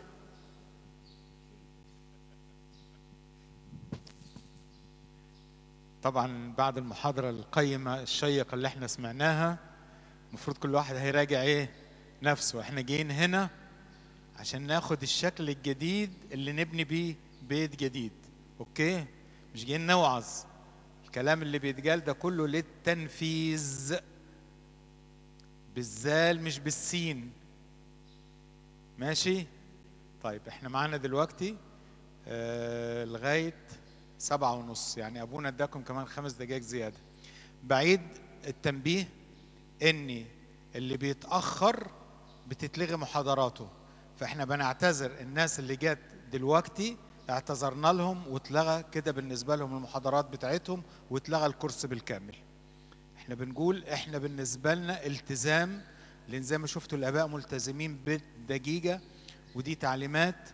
طبعا بعد المحاضرة القيمة الشيقة اللي احنا سمعناها المفروض كل واحد هيراجع ايه نفسه احنا جايين هنا عشان ناخد الشكل الجديد اللي نبني بيه بيت جديد اوكي مش جايين نوعظ الكلام اللي بيتقال ده كله للتنفيذ بالزال مش بالسين ماشي طيب احنا معانا دلوقتي آه لغايه سبعة ونص يعني ابونا اداكم كمان خمس دقائق زياده بعيد التنبيه اني اللي بيتاخر بتتلغي محاضراته فاحنا بنعتذر الناس اللي جت دلوقتي اعتذرنا لهم واتلغى كده بالنسبه لهم المحاضرات بتاعتهم واتلغى الكورس بالكامل احنا بنقول احنا بالنسبه لنا التزام لان زي ما شفتوا الاباء ملتزمين بالدقيقه ودي تعليمات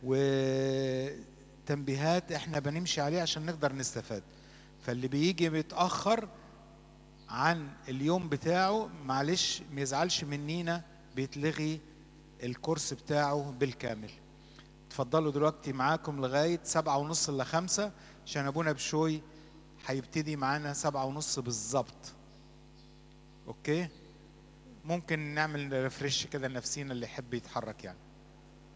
وتنبيهات احنا بنمشي عليها عشان نقدر نستفاد فاللي بيجي متاخر عن اليوم بتاعه معلش ما يزعلش منينا بيتلغي الكورس بتاعه بالكامل اتفضلوا دلوقتي معاكم لغاية سبعة ونص إلا خمسة عشان أبونا بشوي هيبتدي معانا سبعة ونص بالظبط أوكي ممكن نعمل ريفرش كده لنفسينا اللي يحب يتحرك يعني